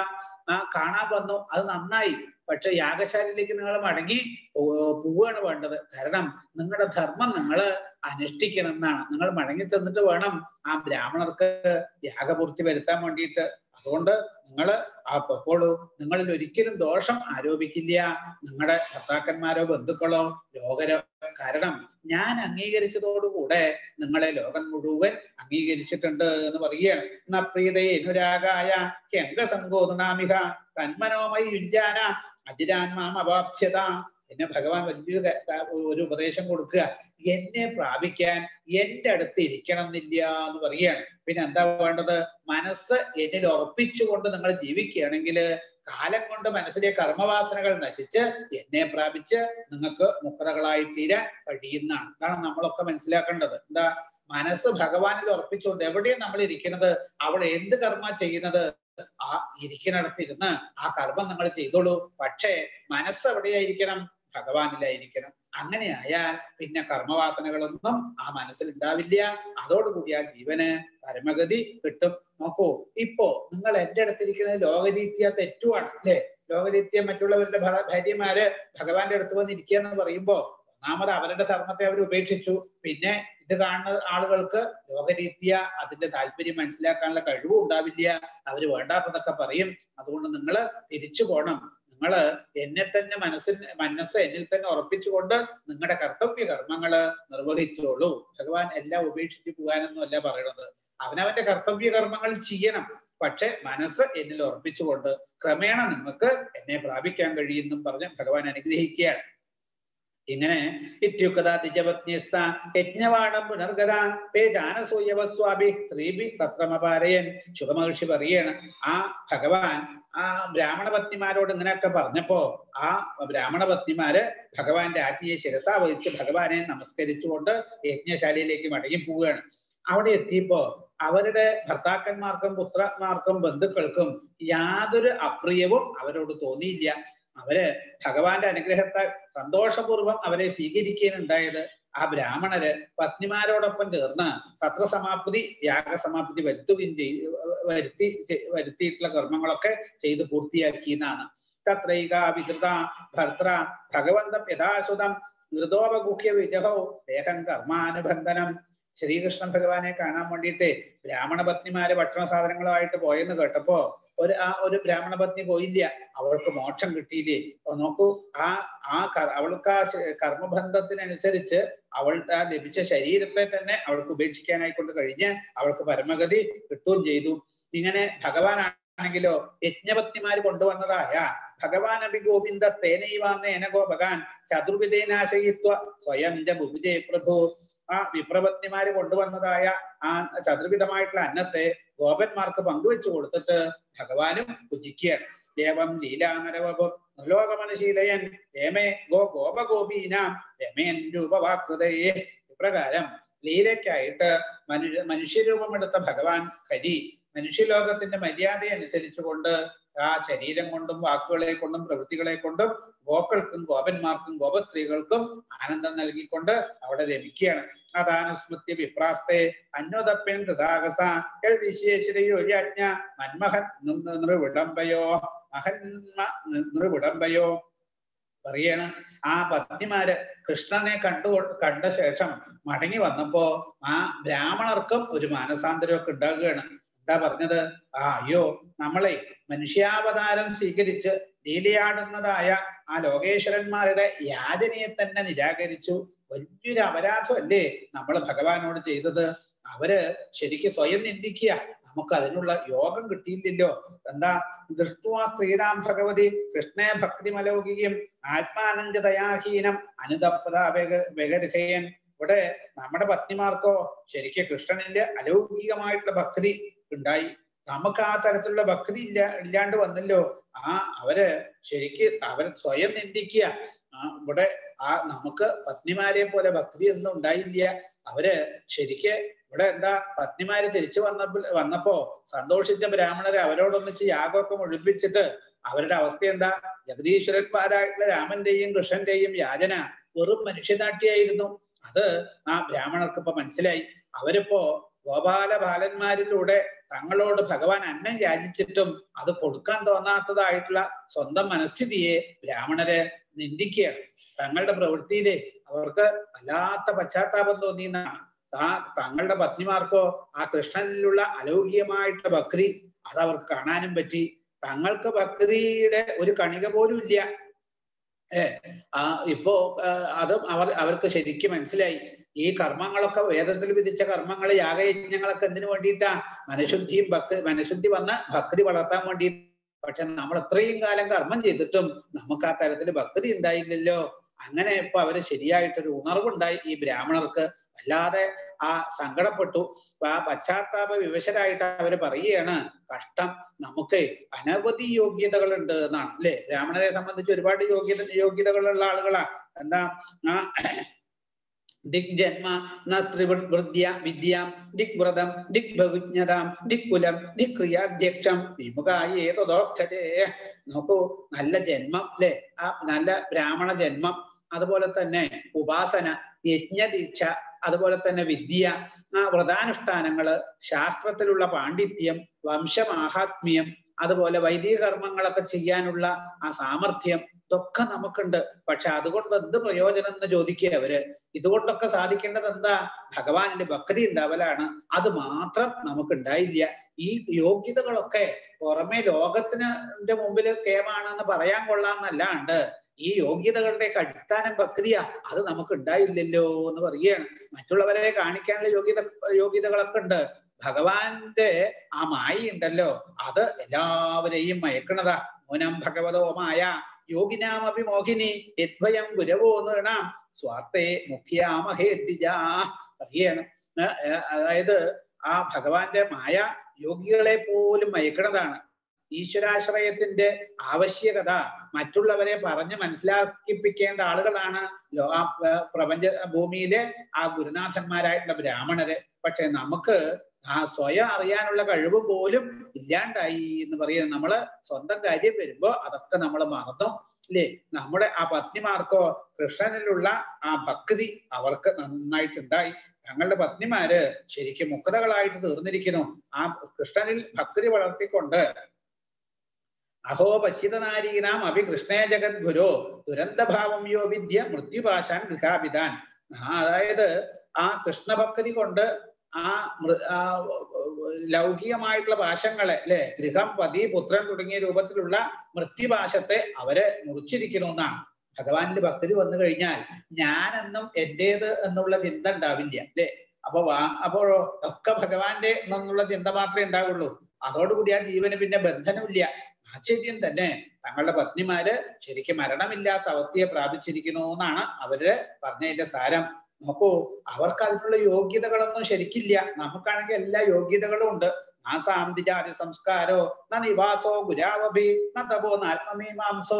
ആ കാണാൻ വന്നു അത് നന്നായി പക്ഷെ യാഗശാലയിലേക്ക് നിങ്ങൾ മടങ്ങി പോവുകയാണ് വേണ്ടത് കാരണം നിങ്ങളുടെ ധർമ്മം നിങ്ങൾ അനുഷ്ഠിക്കണം എന്നാണ് നിങ്ങൾ മടങ്ങി തന്നിട്ട് വേണം ആ ബ്രാഹ്മണർക്ക് യാഗപൂർത്തി വരുത്താൻ വേണ്ടിയിട്ട് അതുകൊണ്ട് നിങ്ങൾ ആ പൊക്കോളൂ നിങ്ങളിൽ ഒരിക്കലും ദോഷം ആരോപിക്കില്ല നിങ്ങളുടെ ഭർത്താക്കന്മാരോ ബന്ധുക്കളോ ലോകരോ കാരണം ഞാൻ അംഗീകരിച്ചതോടുകൂടെ നിങ്ങളെ ലോകം മുഴുവൻ അംഗീകരിച്ചിട്ടുണ്ട് എന്ന് പറയുകയാണ് എന്നാ പ്രീതയെ അനുരാഗായ ഹ്യംഗസങ്കോതനാമിക തന്മനോമയി യുഞ്ജാന അജിരാൻമാം അവാപ്സ്യത എന്നെ ഭഗവാൻ വലിയൊരു ഒരു ഉപദേശം കൊടുക്കുക എന്നെ പ്രാപിക്കാൻ എന്റെ അടുത്ത് ഇരിക്കണം എന്നില്ല എന്ന് പറയുകയാണ് പിന്നെ എന്താ വേണ്ടത് മനസ്സ് എന്നിൽ ഉറപ്പിച്ചുകൊണ്ട് നിങ്ങൾ ജീവിക്കുകയാണെങ്കിൽ കാലം കൊണ്ട് മനസ്സിലെ കർമ്മവാസനകൾ നശിച്ച് എന്നെ പ്രാപിച്ച് നിങ്ങൾക്ക് മുക്തകളായി തീരാൻ കഴിയുന്നതാണ് ഇതാണ് നമ്മളൊക്കെ മനസ്സിലാക്കേണ്ടത് എന്താ മനസ്സ് ഭഗവാനിൽ ഉറപ്പിച്ചുകൊണ്ട് എവിടെയും നമ്മൾ ഇരിക്കുന്നത് അവിടെ എന്ത് കർമ്മ ചെയ്യുന്നത് ആ ഇരിക്കുന്നിടത്ത് ഇരുന്ന് ആ കർമ്മം നിങ്ങൾ ചെയ്തോളൂ പക്ഷേ മനസ്സ് എവിടെയായിരിക്കണം ഭഗവാനിലായിരിക്കണം അങ്ങനെ ആയാൽ പിന്നെ കർമ്മവാസനകളൊന്നും ആ മനസ്സിൽ ഉണ്ടാവില്ല അതോടുകൂടി ആ ജീവന് പരമഗതി കിട്ടും നോക്കൂ ഇപ്പോ നിങ്ങൾ എന്റെ അടുത്തിരിക്കുന്നത് ലോകരീത്യ തെറ്റുമാണ് അല്ലെ ലോകരീത്യ മറ്റുള്ളവരുടെ ഭാര്യമാര് ഭഗവാന്റെ അടുത്ത് വന്നിരിക്കുക എന്ന് പറയുമ്പോ ഒന്നാമത് അവരുടെ ധർമ്മത്തെ അവർ ഉപേക്ഷിച്ചു പിന്നെ ഇത് കാണുന്ന ആളുകൾക്ക് ലോകരീത്യ അതിന്റെ താല്പര്യം മനസ്സിലാക്കാനുള്ള കഴിവും ഉണ്ടാവില്ല അവര് വേണ്ടാത്തതൊക്കെ പറയും അതുകൊണ്ട് നിങ്ങൾ തിരിച്ചു പോണം നിങ്ങള് എന്നെ തന്നെ മനസ്സിൽ മനസ്സ് എന്നിൽ തന്നെ ഉറപ്പിച്ചുകൊണ്ട് നിങ്ങളുടെ കർത്തവ്യ കർമ്മങ്ങള് നിർവഹിച്ചോളൂ ഭഗവാൻ എല്ലാം ഉപേക്ഷിച്ച് പോകാനൊന്നും അല്ല പറയണത് അവനവന്റെ കർത്തവ്യ കർമ്മങ്ങൾ ചെയ്യണം പക്ഷെ മനസ്സ് എന്നിൽ ഉറപ്പിച്ചുകൊണ്ട് ക്രമേണ നിങ്ങൾക്ക് എന്നെ പ്രാപിക്കാൻ കഴിയുമെന്നും പറഞ്ഞ് ഭഗവാൻ അനുഗ്രഹിക്കുകയാണ് ഇങ്ങനെ ഇത്യുക്ത ദിജപത്നിസ്ത യജ്ഞവാടം പുനർഗത തേ ജാനസൂയവസ്വാഭി സ്ത്രീഭി തത്രമപാരയൻ ശുഭമഹർഷി പറയാണ് ആ ഭഗവാൻ ആ ബ്രാഹ്മണ പത്നിമാരോട് ഇങ്ങനെയൊക്കെ പറഞ്ഞപ്പോ ആ ബ്രാഹ്മണ പത്നിമാര് ഭഗവാന്റെ ആജ്ഞയെ ശിരസാ വഹിച്ച് ഭഗവാനെ നമസ്കരിച്ചുകൊണ്ട് യജ്ഞശാലയിലേക്ക് മടങ്ങി പോവുകയാണ് അവിടെ എത്തിയപ്പോ അവരുടെ ഭർത്താക്കന്മാർക്കും പുത്രന്മാർക്കും ബന്ധുക്കൾക്കും യാതൊരു അപ്രിയവും അവരോട് തോന്നിയില്ല അവര് ഭഗവാന്റെ അനുഗ്രഹത്തെ സന്തോഷപൂർവ്വം അവരെ സ്വീകരിക്കുകയുണ്ടായത് ആ ബ്രാഹ്മണര് പത്നിമാരോടൊപ്പം ചേർന്ന് സത്രസമാപ്തി യാഗസമാപ്തി വരുത്തുകയും ചെയ് വരുത്തി വരുത്തിയിട്ടുള്ള കർമ്മങ്ങളൊക്കെ ചെയ്ത് പൂർത്തിയാക്കി എന്നാണ് തത്രൈക വിധൃത ഭർത്ര ഭഗവന്തം യഥാസുതം മൃദോപഗുഹ്യ വിജഹോ ദേഹം കർമാനുബന്ധനം ശ്രീകൃഷ്ണ ഭഗവാനെ കാണാൻ വേണ്ടിയിട്ട് ബ്രാഹ്മണ പത്നിമാര് ഭക്ഷണ സാധനങ്ങളുമായിട്ട് പോയെന്ന് കേട്ടപ്പോ ഒരു ആ ഒരു ബ്രാഹ്മണ പത്നി പോയില്ല അവൾക്ക് മോക്ഷം കിട്ടിയില്ലേ അപ്പൊ നോക്കൂ ആ ആ അവൾക്ക് ആ കർമ്മബന്ധത്തിനനുസരിച്ച് അവൾ ആ ലഭിച്ച ശരീരത്തെ തന്നെ അവൾക്ക് ഉപേക്ഷിക്കാനായിക്കൊണ്ട് കഴിഞ്ഞ് അവൾക്ക് പരമഗതി കിട്ടുകയും ചെയ്തു ഇങ്ങനെ ഭഗവാനാണെങ്കിലോ യജ്ഞപത്നിമാര് കൊണ്ടുവന്നതായ ഭഗവാൻ അഭി ഗോവിന്ദ തേനൈവാന്നേന ഗോപകാൻ ചതുർവിധേനാശയിത്വ സ്വയം ജ ബുഭുജേ പ്രഭു ആ വിപ്രപത്നിമാര് കൊണ്ടുവന്നതായ ആ ചതുർവിധമായിട്ടുള്ള അന്നത്തെ ഗോപന്മാർക്ക് പങ്കുവെച്ചു കൊടുത്തിട്ട് ഭഗവാനും പൂജിക്കുകയാണ് ദേവം ലീലാനരവപുർ നിർലോകമനുശീലയൻ രമേ ഗോ ഗോപഗോപീനാം രമേൻ രൂപവാകൃതയെ ഇപ്രകാരം ലീലയ്ക്കായിട്ട് മനുഷ്യ മനുഷ്യരൂപമെടുത്ത ഭഗവാൻ ഹരി മനുഷ്യലോകത്തിന്റെ മര്യാദ അനുസരിച്ചുകൊണ്ട് ആ ശരീരം കൊണ്ടും വാക്കുകളെ കൊണ്ടും പ്രവൃത്തികളെ കൊണ്ടും ഗോക്കൾക്കും ഗോപന്മാർക്കും ഗോപസ്ത്രീകൾക്കും ആനന്ദം നൽകിക്കൊണ്ട് അവിടെ രമിക്കുകയാണ് അതാനുസ്മൃത്യ വിപ്രാസ്തെ അന്വതപ്പൻ കൃതാകസ എൽ വിശേഷരയോര്യാജ്ഞ മന്മഹൻ നൃവിടംബയോ മഹന്മ നൃവിടംബയോ പറയാണ് ആ പത്നിമാര് കൃഷ്ണനെ കണ്ടു കണ്ട ശേഷം മടങ്ങി വന്നപ്പോ ആ ബ്രാഹ്മണർക്കും ഒരു മാനസാന്തരമൊക്കെ ഉണ്ടാകുകയാണ് എന്താ പറഞ്ഞത് ആ അയ്യോ നമ്മളെ മനുഷ്യാവതാരം സ്വീകരിച്ച് ലീലയാടുന്നതായ ആ ലോകേശ്വരന്മാരുടെ യാചനയെ തന്നെ നിരാകരിച്ചു വലിയൊരു അപരാധമല്ലേ നമ്മൾ ഭഗവാനോട് ചെയ്തത് അവര് ശരിക്ക് സ്വയം നിന്ദിക്കുക നമുക്ക് അതിനുള്ള യോഗം കിട്ടിയില്ലല്ലോ എന്താ ദൃഷ്ടുവാ സ്ത്രീരാം ഭഗവതി കൃഷ്ണേ ഭക്തിമലൗകികം ആത്മാനന്ദതയാഹീനം അനുതപ്പത വെഗരഹയൻ ഇവിടെ നമ്മുടെ പത്നിമാർക്കോ ശരിക്കും കൃഷ്ണനിന്റെ അലൗകികമായിട്ടുള്ള ഭക്തി ഉണ്ടായി നമുക്ക് ആ തരത്തിലുള്ള ഭക്തി ഇല്ല ഇല്ലാണ്ട് വന്നല്ലോ ആ അവര് ശരിക്ക് അവർ സ്വയം നിന്ദിക്കുക ആ ഇവിടെ ആ നമുക്ക് പത്നിമാരെ പോലെ ഭക്തി ഒന്നും ഉണ്ടായില്ല അവര് ശരിക്ക് ഇവിടെ എന്താ പത്നിമാര് തിരിച്ചു വന്നപ്പോൾ വന്നപ്പോ സന്തോഷിച്ച ബ്രാഹ്മണരെ അവരോടൊന്നിച്ച് യാഗമൊക്കെ മുഴുപ്പിച്ചിട്ട് അവരുടെ അവസ്ഥ എന്താ ജഗദീശ്വരന്മാരായിട്ടുള്ള രാമന്റെയും കൃഷ്ണന്റെയും യാചന വെറും മനുഷ്യനാട്യായിരുന്നു അത് ആ ബ്രാഹ്മണർക്ക് ഇപ്പൊ മനസ്സിലായി അവരിപ്പോ ഗോപാല ബാലന്മാരിലൂടെ തങ്ങളോട് ഭഗവാൻ അന്നം യാചിച്ചിട്ടും അത് കൊടുക്കാൻ തോന്നാത്തതായിട്ടുള്ള സ്വന്തം മനസ്ഥിതിയെ ബ്രാഹ്മണര് നിന്ദിക്കുകയാണ് തങ്ങളുടെ പ്രവൃത്തിയിലെ അവർക്ക് വല്ലാത്ത പശ്ചാത്താപം തോന്നിയെന്നാണ് ആ തങ്ങളുടെ പത്നിമാർക്കോ ആ കൃഷ്ണനിലുള്ള അലൗകികമായിട്ടുള്ള ഭക്തി അത് അവർക്ക് കാണാനും പറ്റി തങ്ങൾക്ക് ഭക്തിയുടെ ഒരു കണിക പോലും ഇല്ല ഏ ആ ഇപ്പോ അതും അവർ അവർക്ക് ശരിക്കും മനസ്സിലായി ഈ കർമ്മങ്ങളൊക്കെ വേദത്തിൽ വിധിച്ച കർമ്മങ്ങൾ യാഗയജ്ഞങ്ങളൊക്കെ എന്തിനു വേണ്ടിയിട്ടാ മനഃശുദ്ധിയും ഭക്തി മനഃശുദ്ധി വന്ന് ഭക്തി വളർത്താൻ വേണ്ടി പക്ഷെ നമ്മൾ ഇത്രയും കാലം കർമ്മം ചെയ്തിട്ടും നമുക്ക് ആ തരത്തിൽ ഭക്തി ഉണ്ടായില്ലല്ലോ അങ്ങനെ ഇപ്പൊ അവര് ശരിയായിട്ടൊരു ഉണർവുണ്ടായി ഈ ബ്രാഹ്മണർക്ക് വല്ലാതെ ആ സങ്കടപ്പെട്ടു ആ പശ്ചാത്താപ വിവശരായിട്ട് അവര് പറയുകയാണ് കഷ്ടം നമുക്ക് അനവധി യോഗ്യതകളുണ്ട് എന്നാണ് അല്ലെ ബ്രാഹ്മണരെ സംബന്ധിച്ച് ഒരുപാട് യോഗ്യത യോഗ്യതകളുള്ള ആളുകളാ എന്താ ആ ദിഗ്ജന്മ നൃവൃദ്യ വിദ്യാം ദിഗ്വ്രതം ദിഗ്ബഹുജ്ഞതാം ദിക്കുലം ദിക്രിയാധ്യക്ഷം വിമുഖായേതോക്ഷതേ നോക്കൂ നല്ല ജന്മം അല്ലെ ആ നല്ല ബ്രാഹ്മണ ജന്മം അതുപോലെ തന്നെ ഉപാസന യജ്ഞദീക്ഷ അതുപോലെ തന്നെ വിദ്യ ആ വ്രതാനുഷ്ഠാനങ്ങള് ശാസ്ത്രത്തിലുള്ള പാണ്ഡിത്യം വംശമാഹാത്മ്യം അതുപോലെ വൈദിക കർമ്മങ്ങളൊക്കെ ചെയ്യാനുള്ള ആ സാമർഥ്യം ഇതൊക്കെ നമുക്കുണ്ട് പക്ഷെ അതുകൊണ്ട് എന്ത് പ്രയോജനം എന്ന് ചോദിക്കുക അവര് ഇതുകൊണ്ടൊക്കെ സാധിക്കേണ്ടത് എന്താ ഭഗവാനിന്റെ ഭക്തി ഉണ്ടാവലാണ് അത് മാത്രം നമുക്ക് ഉണ്ടായില്ല ഈ യോഗ്യതകളൊക്കെ പുറമെ ലോകത്തിന് മുമ്പിൽ കേമാണെന്ന് പറയാൻ കൊള്ളാന്നല്ലാണ്ട് ഈ യോഗ്യതകളുടെയൊക്കെ അടിസ്ഥാനം ഭക്തിയാ അത് നമുക്ക് ഉണ്ടായില്ലല്ലോ എന്ന് പറയുകയാണ് മറ്റുള്ളവരെ കാണിക്കാനുള്ള യോഗ്യത യോഗ്യതകളൊക്കെ ഉണ്ട് ഭഗവാന്റെ ആ മായി ഉണ്ടല്ലോ അത് എല്ലാവരെയും മയക്കണതാ മൂനം ഭഗവതോ മായ യോഗിനാമപി മോഹിനി യദ്ഭയം ഗുരവോ നീണാം സ്വാർത്ഥേ മുഖ്യാമഹേദ്വിജാ പറയാണ് അതായത് ആ ഭഗവാന്റെ മായ യോഗികളെ പോലും മയക്കണതാണ് ഈശ്വരാശ്രയത്തിന്റെ ആവശ്യകത മറ്റുള്ളവരെ പറഞ്ഞ് മനസ്സിലാക്കിപ്പിക്കേണ്ട ആളുകളാണ് പ്രപഞ്ച ഭൂമിയിലെ ആ ഗുരുനാഥന്മാരായിട്ടുള്ള ബ്രാഹ്മണര് പക്ഷെ നമുക്ക് ആ സ്വയം അറിയാനുള്ള കഴിവ് പോലും ഇല്ലാണ്ടായി എന്ന് പറയുന്നത് നമ്മള് സ്വന്തം കാര്യം വരുമ്പോ അതൊക്കെ നമ്മൾ മറന്നു ഇല്ലേ നമ്മുടെ ആ പത്നിമാർക്കോ കൃഷ്ണനിലുള്ള ആ ഭക്തി അവർക്ക് നന്നായിട്ടുണ്ടായി ഞങ്ങളുടെ പത്നിമാര് ശരിക്കും മുക്തകളായിട്ട് തീർന്നിരിക്കുന്നു ആ കൃഷ്ണനിൽ ഭക്തി വളർത്തിക്കൊണ്ട് അഹോ പശ്യതനാരീനാം അഭി കൃഷ്ണേ ജഗത് ഗുരു ദുരന്തഭാവം യോ വിദ്യ മൃത്യുപാശാൻ ഗൃഹാപിതാൻ അതായത് ആ കൃഷ്ണഭക്തി കൊണ്ട് ആ ലൗകികമായിട്ടുള്ള പാശങ്ങളെ അല്ലെ ഗൃഹം പതി പുത്രൻ തുടങ്ങിയ രൂപത്തിലുള്ള മൃത്യുപാശത്തെ അവര് മുറിച്ചിരിക്കണമെന്നാണ് ഭഗവാനിൽ ഭക്തി വന്നു കഴിഞ്ഞാൽ ഞാനെന്നും എന്റേത് എന്നുള്ള ചിന്ത ഉണ്ടാവില്ല അല്ലെ അപ്പൊ വാ അപ്പോ ഒക്കെ ഭഗവാന്റെ എന്നുള്ള ചിന്ത മാത്രമേ ഉണ്ടാവുള്ളൂ അതോടുകൂടി ആ ജീവന് പിന്നെ ബന്ധനമില്ല ആശ്ചര്യം തന്നെ തങ്ങളുടെ പത്നിമാര് ശരിക്കും മരണമില്ലാത്ത അവസ്ഥയെ പ്രാപിച്ചിരിക്കുന്നു എന്നാണ് അവര് പറഞ്ഞതിന്റെ സാരം നോക്കൂ അവർക്ക് അതിനുള്ള യോഗ്യതകളൊന്നും ശരിക്കില്ല നമുക്കാണെങ്കിൽ എല്ലാ യോഗ്യതകളും ഉണ്ട് ആ സാന്തിജാതി സംസ്കാരോ ന നിവാസോ ഗുരാവഭി ന തപോ നാത്മമീമാംസോ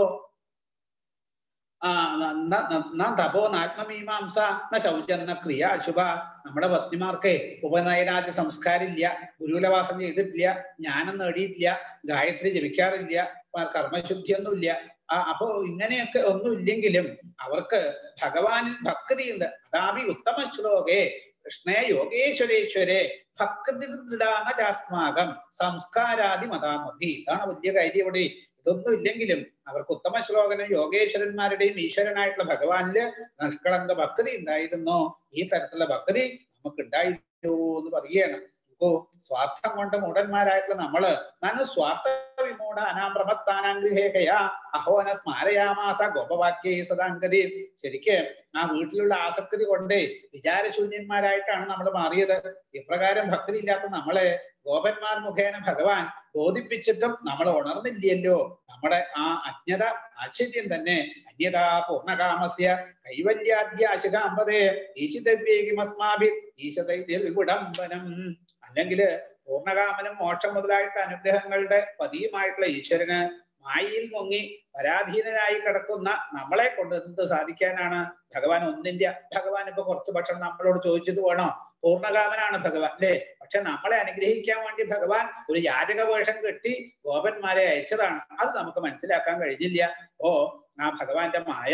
ആ തപോ നാത്മമീമാംസ ന ശൗചം ന ക്രിയാശുഭ നമ്മുടെ പത്നിമാർക്ക് ഉപനയനാദി സംസ്കാരമില്ല ഗുരുകുലവാസം ചെയ്തിട്ടില്ല ജ്ഞാനം നേടിയിട്ടില്ല ഗായത്രി ജപിക്കാറില്ല കർമ്മശുദ്ധിയൊന്നുമില്ല ആ അപ്പോ ഇങ്ങനെയൊക്കെ ഒന്നും ഇല്ലെങ്കിലും അവർക്ക് ഭഗവാനിൽ ഭക്തിയുണ്ട് അതാപി ഉത്തമ ശ്ലോകേ കൃഷ്ണേ യോഗേശ്വരേശ്വരെ ഭക്തി ചാസ്മാകം സംസ്കാരാദി മതാമതി ഇതാണ് വലിയ കാര്യം ഇവിടെ ഇതൊന്നും ഇല്ലെങ്കിലും അവർക്ക് ഉത്തമ ശ്ലോകനും യോഗേശ്വരന്മാരുടെയും ഈശ്വരനായിട്ടുള്ള ഭഗവാനില് നിഷ്കളങ്ക ഭക്തി ഉണ്ടായിരുന്നു ഈ തരത്തിലുള്ള ഭക്തി നമുക്ക് ഉണ്ടായിരുന്നു എന്ന് പറയുകയാണ് ഓ സ്വാർത്ഥം കൊണ്ട് മൂടന്മാരായിട്ടുള്ള നമ്മള് നനു സ്വാർത്ഥ വിമൂഢ അനാമ്രമത്താനാഗ്രഹേഖയ അഹോന സ്മാരയാമാസ ഗോപവാക്യേ സദാംഗതി ശരിക്ക് ആ വീട്ടിലുള്ള ആസക്തി കൊണ്ട് വിചാരശൂന്യന്മാരായിട്ടാണ് നമ്മൾ മാറിയത് ഇപ്രകാരം ഭക്തി ഇല്ലാത്ത നമ്മളെ ഗോപന്മാർ മുഖേന ഭഗവാൻ ബോധിപ്പിച്ചിട്ടും നമ്മൾ ഉണർന്നില്ലല്ലോ നമ്മുടെ ആ അജ്ഞത ആശ്ചര്യം തന്നെ അന്യതാ പൂർണ്ണകാമസ്യ കൈവല്യാദ്യാശിഷാമ്പതേ ഈശിതവ്യേകിമസ്മാഭി ഈശതൈതിൽ വിടംബനം അല്ലെങ്കിൽ പൂർണ്ണകാമനും മോക്ഷം മുതലായിട്ട് അനുഗ്രഹങ്ങളുടെ പതിയുമായിട്ടുള്ള ഈശ്വരന് മായയിൽ മുങ്ങി പരാധീനനായി കിടക്കുന്ന നമ്മളെ കൊണ്ട് എന്ത് സാധിക്കാനാണ് ഭഗവാൻ ഒന്നിന്റെ ഭഗവാൻ ഇപ്പൊ കുറച്ച് ഭക്ഷണം നമ്മളോട് ചോദിച്ചത് വേണോ പൂർണ്ണകാമനാണ് ഭഗവാൻ അല്ലേ പക്ഷെ നമ്മളെ അനുഗ്രഹിക്കാൻ വേണ്ടി ഭഗവാൻ ഒരു യാചക വേഷം കെട്ടി ഗോപന്മാരെ അയച്ചതാണ് അത് നമുക്ക് മനസ്സിലാക്കാൻ കഴിഞ്ഞില്ല ഓ ആ ഭഗവാന്റെ മായ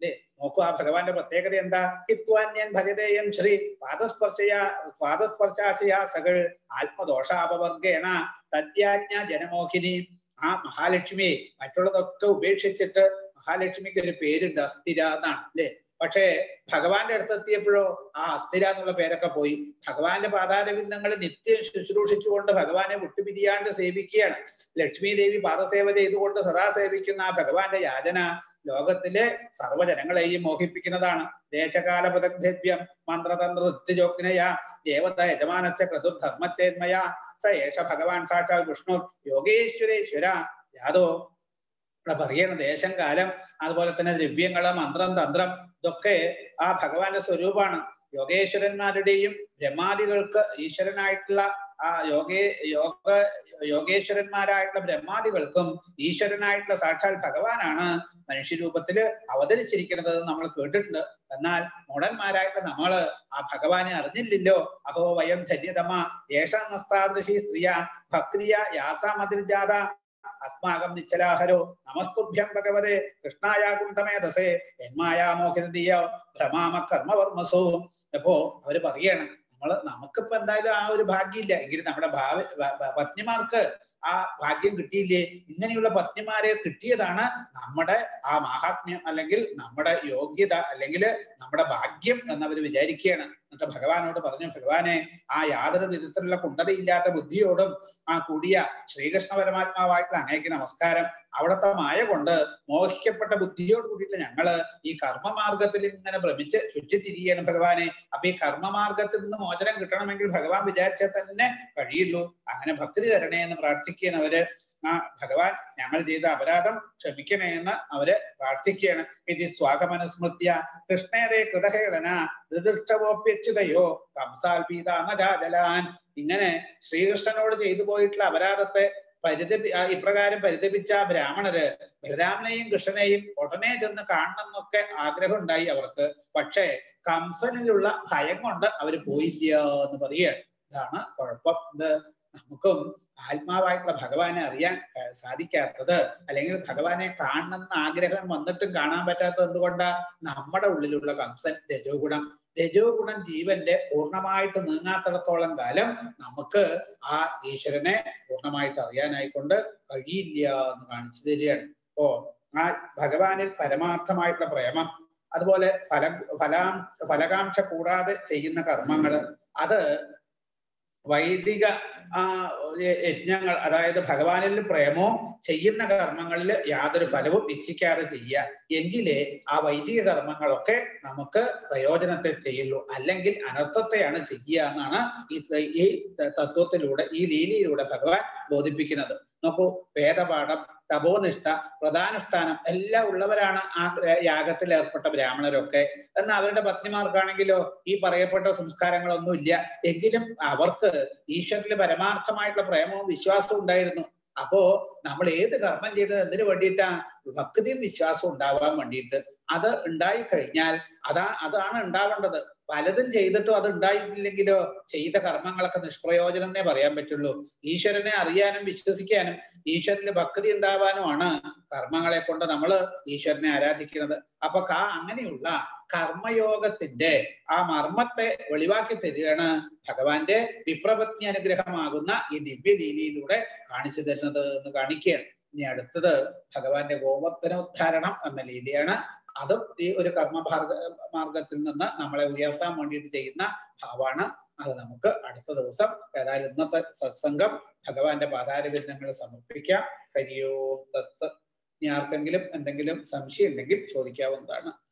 അല്ലേ നോക്കൂ ആ ഭഗവാന്റെ പ്രത്യേകത എന്താ ഹിത്വാന്യൻ ഭജതേയം ശ്രീ പാദസ്പർശയ പാദസ്പർശാശയ സകൾ ആത്മദോഷാപവർഗേണ തദ്യാജ്ഞ ജനമോഹിനി ആ മഹാലക്ഷ്മിയെ മറ്റുള്ളതൊക്കെ ഉപേക്ഷിച്ചിട്ട് മഹാലക്ഷ്മിക്ക് ഒരു പേരുണ്ട് അസ്ഥിര എന്നാണ് അല്ലേ പക്ഷേ ഭഗവാന്റെ അടുത്ത് എത്തിയപ്പോഴോ ആ അസ്ഥിര എന്നുള്ള പേരൊക്കെ പോയി ഭഗവാന്റെ പാതാരവിന്ദങ്ങൾ നിത്യം ശുശ്രൂഷിച്ചുകൊണ്ട് ഭഗവാനെ വിട്ടുപിരിയാണ്ട് സേവിക്കുകയാണ് ലക്ഷ്മി ദേവി പാദസേവ ചെയ്തുകൊണ്ട് സദാ സേവിക്കുന്ന ആ ഭഗവാന്റെ യാചന ലോകത്തിലെ സർവ്വജനങ്ങളെയും മോഹിപ്പിക്കുന്നതാണ് ദേശകാല പദഗ്ധവ്യം മന്ത്രതന്ത്ര നൃത്യജോഗ്നയ ദേവത യജമാനശ്ച ക്രതുർധർമ്മച്ചേന്മയ സ ഏഷ ഭഗവാൻ സാക്ഷാൽ വിഷ്ണു യോഗേശ്വരേശ്വര യാതോ ഇവിടെ പറയണ ദേശം കാലം അതുപോലെ തന്നെ ദ്രവ്യങ്ങള് മന്ത്രം തന്ത്രം ഇതൊക്കെ ആ ഭഗവാന്റെ സ്വരൂപമാണ് യോഗേശ്വരന്മാരുടെയും ബ്രഹ്മാദികൾക്ക് ഈശ്വരനായിട്ടുള്ള ആ യോഗേ യോഗ യോഗേശ്വരന്മാരായിട്ടുള്ള ബ്രഹ്മാദികൾക്കും ഈശ്വരനായിട്ടുള്ള സാക്ഷാൽ ഭഗവാനാണ് മനുഷ്യരൂപത്തില് അവതരിച്ചിരിക്കുന്നത് എന്ന് നമ്മൾ കേട്ടിട്ടുണ്ട് എന്നാൽ മൂടന്മാരായിട്ട് നമ്മള് ആ ഭഗവാനെ അറിഞ്ഞില്ലല്ലോ അഹോ വയം ധന്യതമ യേശാ നസ്താദൃശി സ്ത്രീയ ഭക്തിയ യാസാമതിർജാത അസ്മാകം നിശ്ചലാഹരോ നമസ്തുഭ്യം ഭഗവതേ കൃഷ്ണായ കുണ്ടമേധസേ എന്മായാമോഹിതീയ ഭ്രമാമ കർമ്മവർമ്മസോ അപ്പോ അവര് പറയാണ് നമ്മള് നമുക്കിപ്പോ എന്തായാലും ആ ഒരു ഭാഗ്യമില്ല എങ്കിലും നമ്മുടെ ഭാവി പത്നിമാർക്ക് ആ ഭാഗ്യം കിട്ടിയില്ലേ ഇങ്ങനെയുള്ള പത്നിമാരെ കിട്ടിയതാണ് നമ്മുടെ ആ മാഹാത്മ്യം അല്ലെങ്കിൽ നമ്മുടെ യോഗ്യത അല്ലെങ്കിൽ നമ്മുടെ ഭാഗ്യം എന്നവർ വിചാരിക്കുകയാണ് എന്നിട്ട് ഭഗവാനോട് പറഞ്ഞു ഭഗവാനെ ആ യാതൊരു വിധത്തിലുള്ള കുണ്ടതയില്ലാത്ത ബുദ്ധിയോടും ആ കൂടിയ ശ്രീകൃഷ്ണ പരമാത്മാവായിട്ടുള്ള അങ്ങേക്ക് നമസ്കാരം അവിടുത്തെ മായ കൊണ്ട് മോഹിക്കപ്പെട്ട ബുദ്ധിയോട് കൂടിയിട്ട് ഞങ്ങള് ഈ കർമ്മമാർഗത്തിൽ ഇങ്ങനെ ഭ്രമിച്ച് ചുറ്റിത്തിരിയാണ് ഭഗവാനെ അപ്പൊ ഈ കർമ്മമാർഗത്തിൽ നിന്ന് മോചനം കിട്ടണമെങ്കിൽ ഭഗവാൻ വിചാരിച്ചാൽ തന്നെ കഴിയുള്ളൂ അങ്ങനെ ഭക്തി തരണേ എന്ന് പ്രാർത്ഥിക്കുകയാണ് അവര് ആ ഭഗവാൻ ഞങ്ങൾ ചെയ്ത അപരാധം ക്ഷമിക്കണേ എന്ന് അവര് പ്രാർത്ഥിക്കുകയാണ് ഇത് സ്വാഗമനുസ്മൃത്യ കൃഷ്ണേരെ കൃതഹേളന ദൃഷ്ടവോപ്യച്യുതയോ കംസാൽപീതാനജാജലാൻ ഇങ്ങനെ ശ്രീകൃഷ്ണനോട് ചെയ്തു പോയിട്ടുള്ള അപരാധത്തെ പരിതപി ഇപ്രകാരം പരിതപിച്ച ബ്രാഹ്മണര് ബലരാമനെയും കൃഷ്ണനെയും ഉടനെ ചെന്ന് കാണണം എന്നൊക്കെ ആഗ്രഹം ഉണ്ടായി അവർക്ക് പക്ഷേ കംസനിലുള്ള ഭയം കൊണ്ട് അവര് പോയില്ല എന്ന് പറയുകയാണ് ഇതാണ് കുഴപ്പം ഇത് നമുക്കും ആത്മാവായിട്ടുള്ള ഭഗവാനെ അറിയാൻ സാധിക്കാത്തത് അല്ലെങ്കിൽ ഭഗവാനെ കാണണമെന്ന് ആഗ്രഹം വന്നിട്ടും കാണാൻ പറ്റാത്തത് എന്തുകൊണ്ടാ നമ്മുടെ ഉള്ളിലുള്ള കംസൻ രജോ ഗുണം രജോ ഗുണം ജീവന്റെ പൂർണ്ണമായിട്ട് നീങ്ങാത്തിടത്തോളം കാലം നമുക്ക് ആ ഈശ്വരനെ പൂർണ്ണമായിട്ട് അറിയാനായിക്കൊണ്ട് കഴിയില്ല എന്ന് കാണിച്ചു തരികയാണ് ഓ ആ ഭഗവാനിൽ പരമാർത്ഥമായിട്ടുള്ള പ്രേമം അതുപോലെ ഫല ഫലാ ഫലകാംക്ഷ കൂടാതെ ചെയ്യുന്ന കർമ്മങ്ങള് അത് വൈദിക ആ യജ്ഞങ്ങൾ അതായത് ഭഗവാനിൽ പ്രേമോ ചെയ്യുന്ന കർമ്മങ്ങളിൽ യാതൊരു ഫലവും ഇച്ഛിക്കാതെ ചെയ്യുക എങ്കിലേ ആ വൈദിക കർമ്മങ്ങളൊക്കെ നമുക്ക് പ്രയോജനത്തെ ചെയ്യുള്ളൂ അല്ലെങ്കിൽ അനർത്ഥത്തെയാണ് ചെയ്യുക എന്നാണ് ഈ ഈ തത്വത്തിലൂടെ ഈ ലീലയിലൂടെ ഭഗവാൻ ബോധിപ്പിക്കുന്നത് നോക്കൂ വേദപാഠം തപോനിഷ്ഠ പ്രധാനുഷ്ഠാനം എല്ലാം ഉള്ളവരാണ് ആ യാഗത്തിൽ ഏർപ്പെട്ട ബ്രാഹ്മണരൊക്കെ എന്നാൽ അവരുടെ പത്നിമാർക്കാണെങ്കിലോ ഈ പറയപ്പെട്ട സംസ്കാരങ്ങളൊന്നും ഇല്ല എങ്കിലും അവർക്ക് ഈശ്വരനിൽ പരമാർത്ഥമായിട്ടുള്ള പ്രേമവും വിശ്വാസവും ഉണ്ടായിരുന്നു അപ്പോ നമ്മൾ ഏത് കർമ്മം ചെയ്തത് എന്തിനു വേണ്ടിയിട്ടാ ഭക്തിയും വിശ്വാസവും ഉണ്ടാവാൻ വേണ്ടിയിട്ട് അത് ഉണ്ടായി കഴിഞ്ഞാൽ അതാ അതാണ് ഉണ്ടാവേണ്ടത് പലതും ചെയ്തിട്ടും അത് ഉണ്ടായിട്ടില്ലെങ്കിലോ ചെയ്ത കർമ്മങ്ങളൊക്കെ നിഷ്പ്രയോജനം എന്നേ പറയാൻ പറ്റുള്ളൂ ഈശ്വരനെ അറിയാനും വിശ്വസിക്കാനും ഈശ്വരന് ഭക്തി ഉണ്ടാവാനുമാണ് കർമ്മങ്ങളെ കൊണ്ട് നമ്മൾ ഈശ്വരനെ ആരാധിക്കുന്നത് അപ്പൊ കാ അങ്ങനെയുള്ള കർമ്മയോഗത്തിന്റെ ആ മർമ്മത്തെ വെളിവാക്കി തരികയാണ് ഭഗവാന്റെ വിപ്രപത്നി അനുഗ്രഹമാകുന്ന ഈ ദിവ്യലീലയിലൂടെ കാണിച്ചു തരുന്നത് എന്ന് കാണിക്കുകയാണ് ഇനി അടുത്തത് ഭഗവാന്റെ ഗോവർദ്ധനോദ്ധാരണം എന്ന ലീലയാണ് അതും ഈ ഒരു കർമ്മഭാർഗ മാർഗത്തിൽ നിന്ന് നമ്മളെ ഉയർത്താൻ വേണ്ടിയിട്ട് ചെയ്യുന്ന ഭാവമാണ് അത് നമുക്ക് അടുത്ത ദിവസം ഏതായാലും ഇന്നത്തെ സത്സംഗം ഭഗവാന്റെ പാതാരവിന്ദങ്ങൾ സമർപ്പിക്കാം ഹരിയോ തത്ത് ഇനി ആർക്കെങ്കിലും എന്തെങ്കിലും സംശയം ഉണ്ടെങ്കിൽ ചോദിക്കാവുന്നതാണ്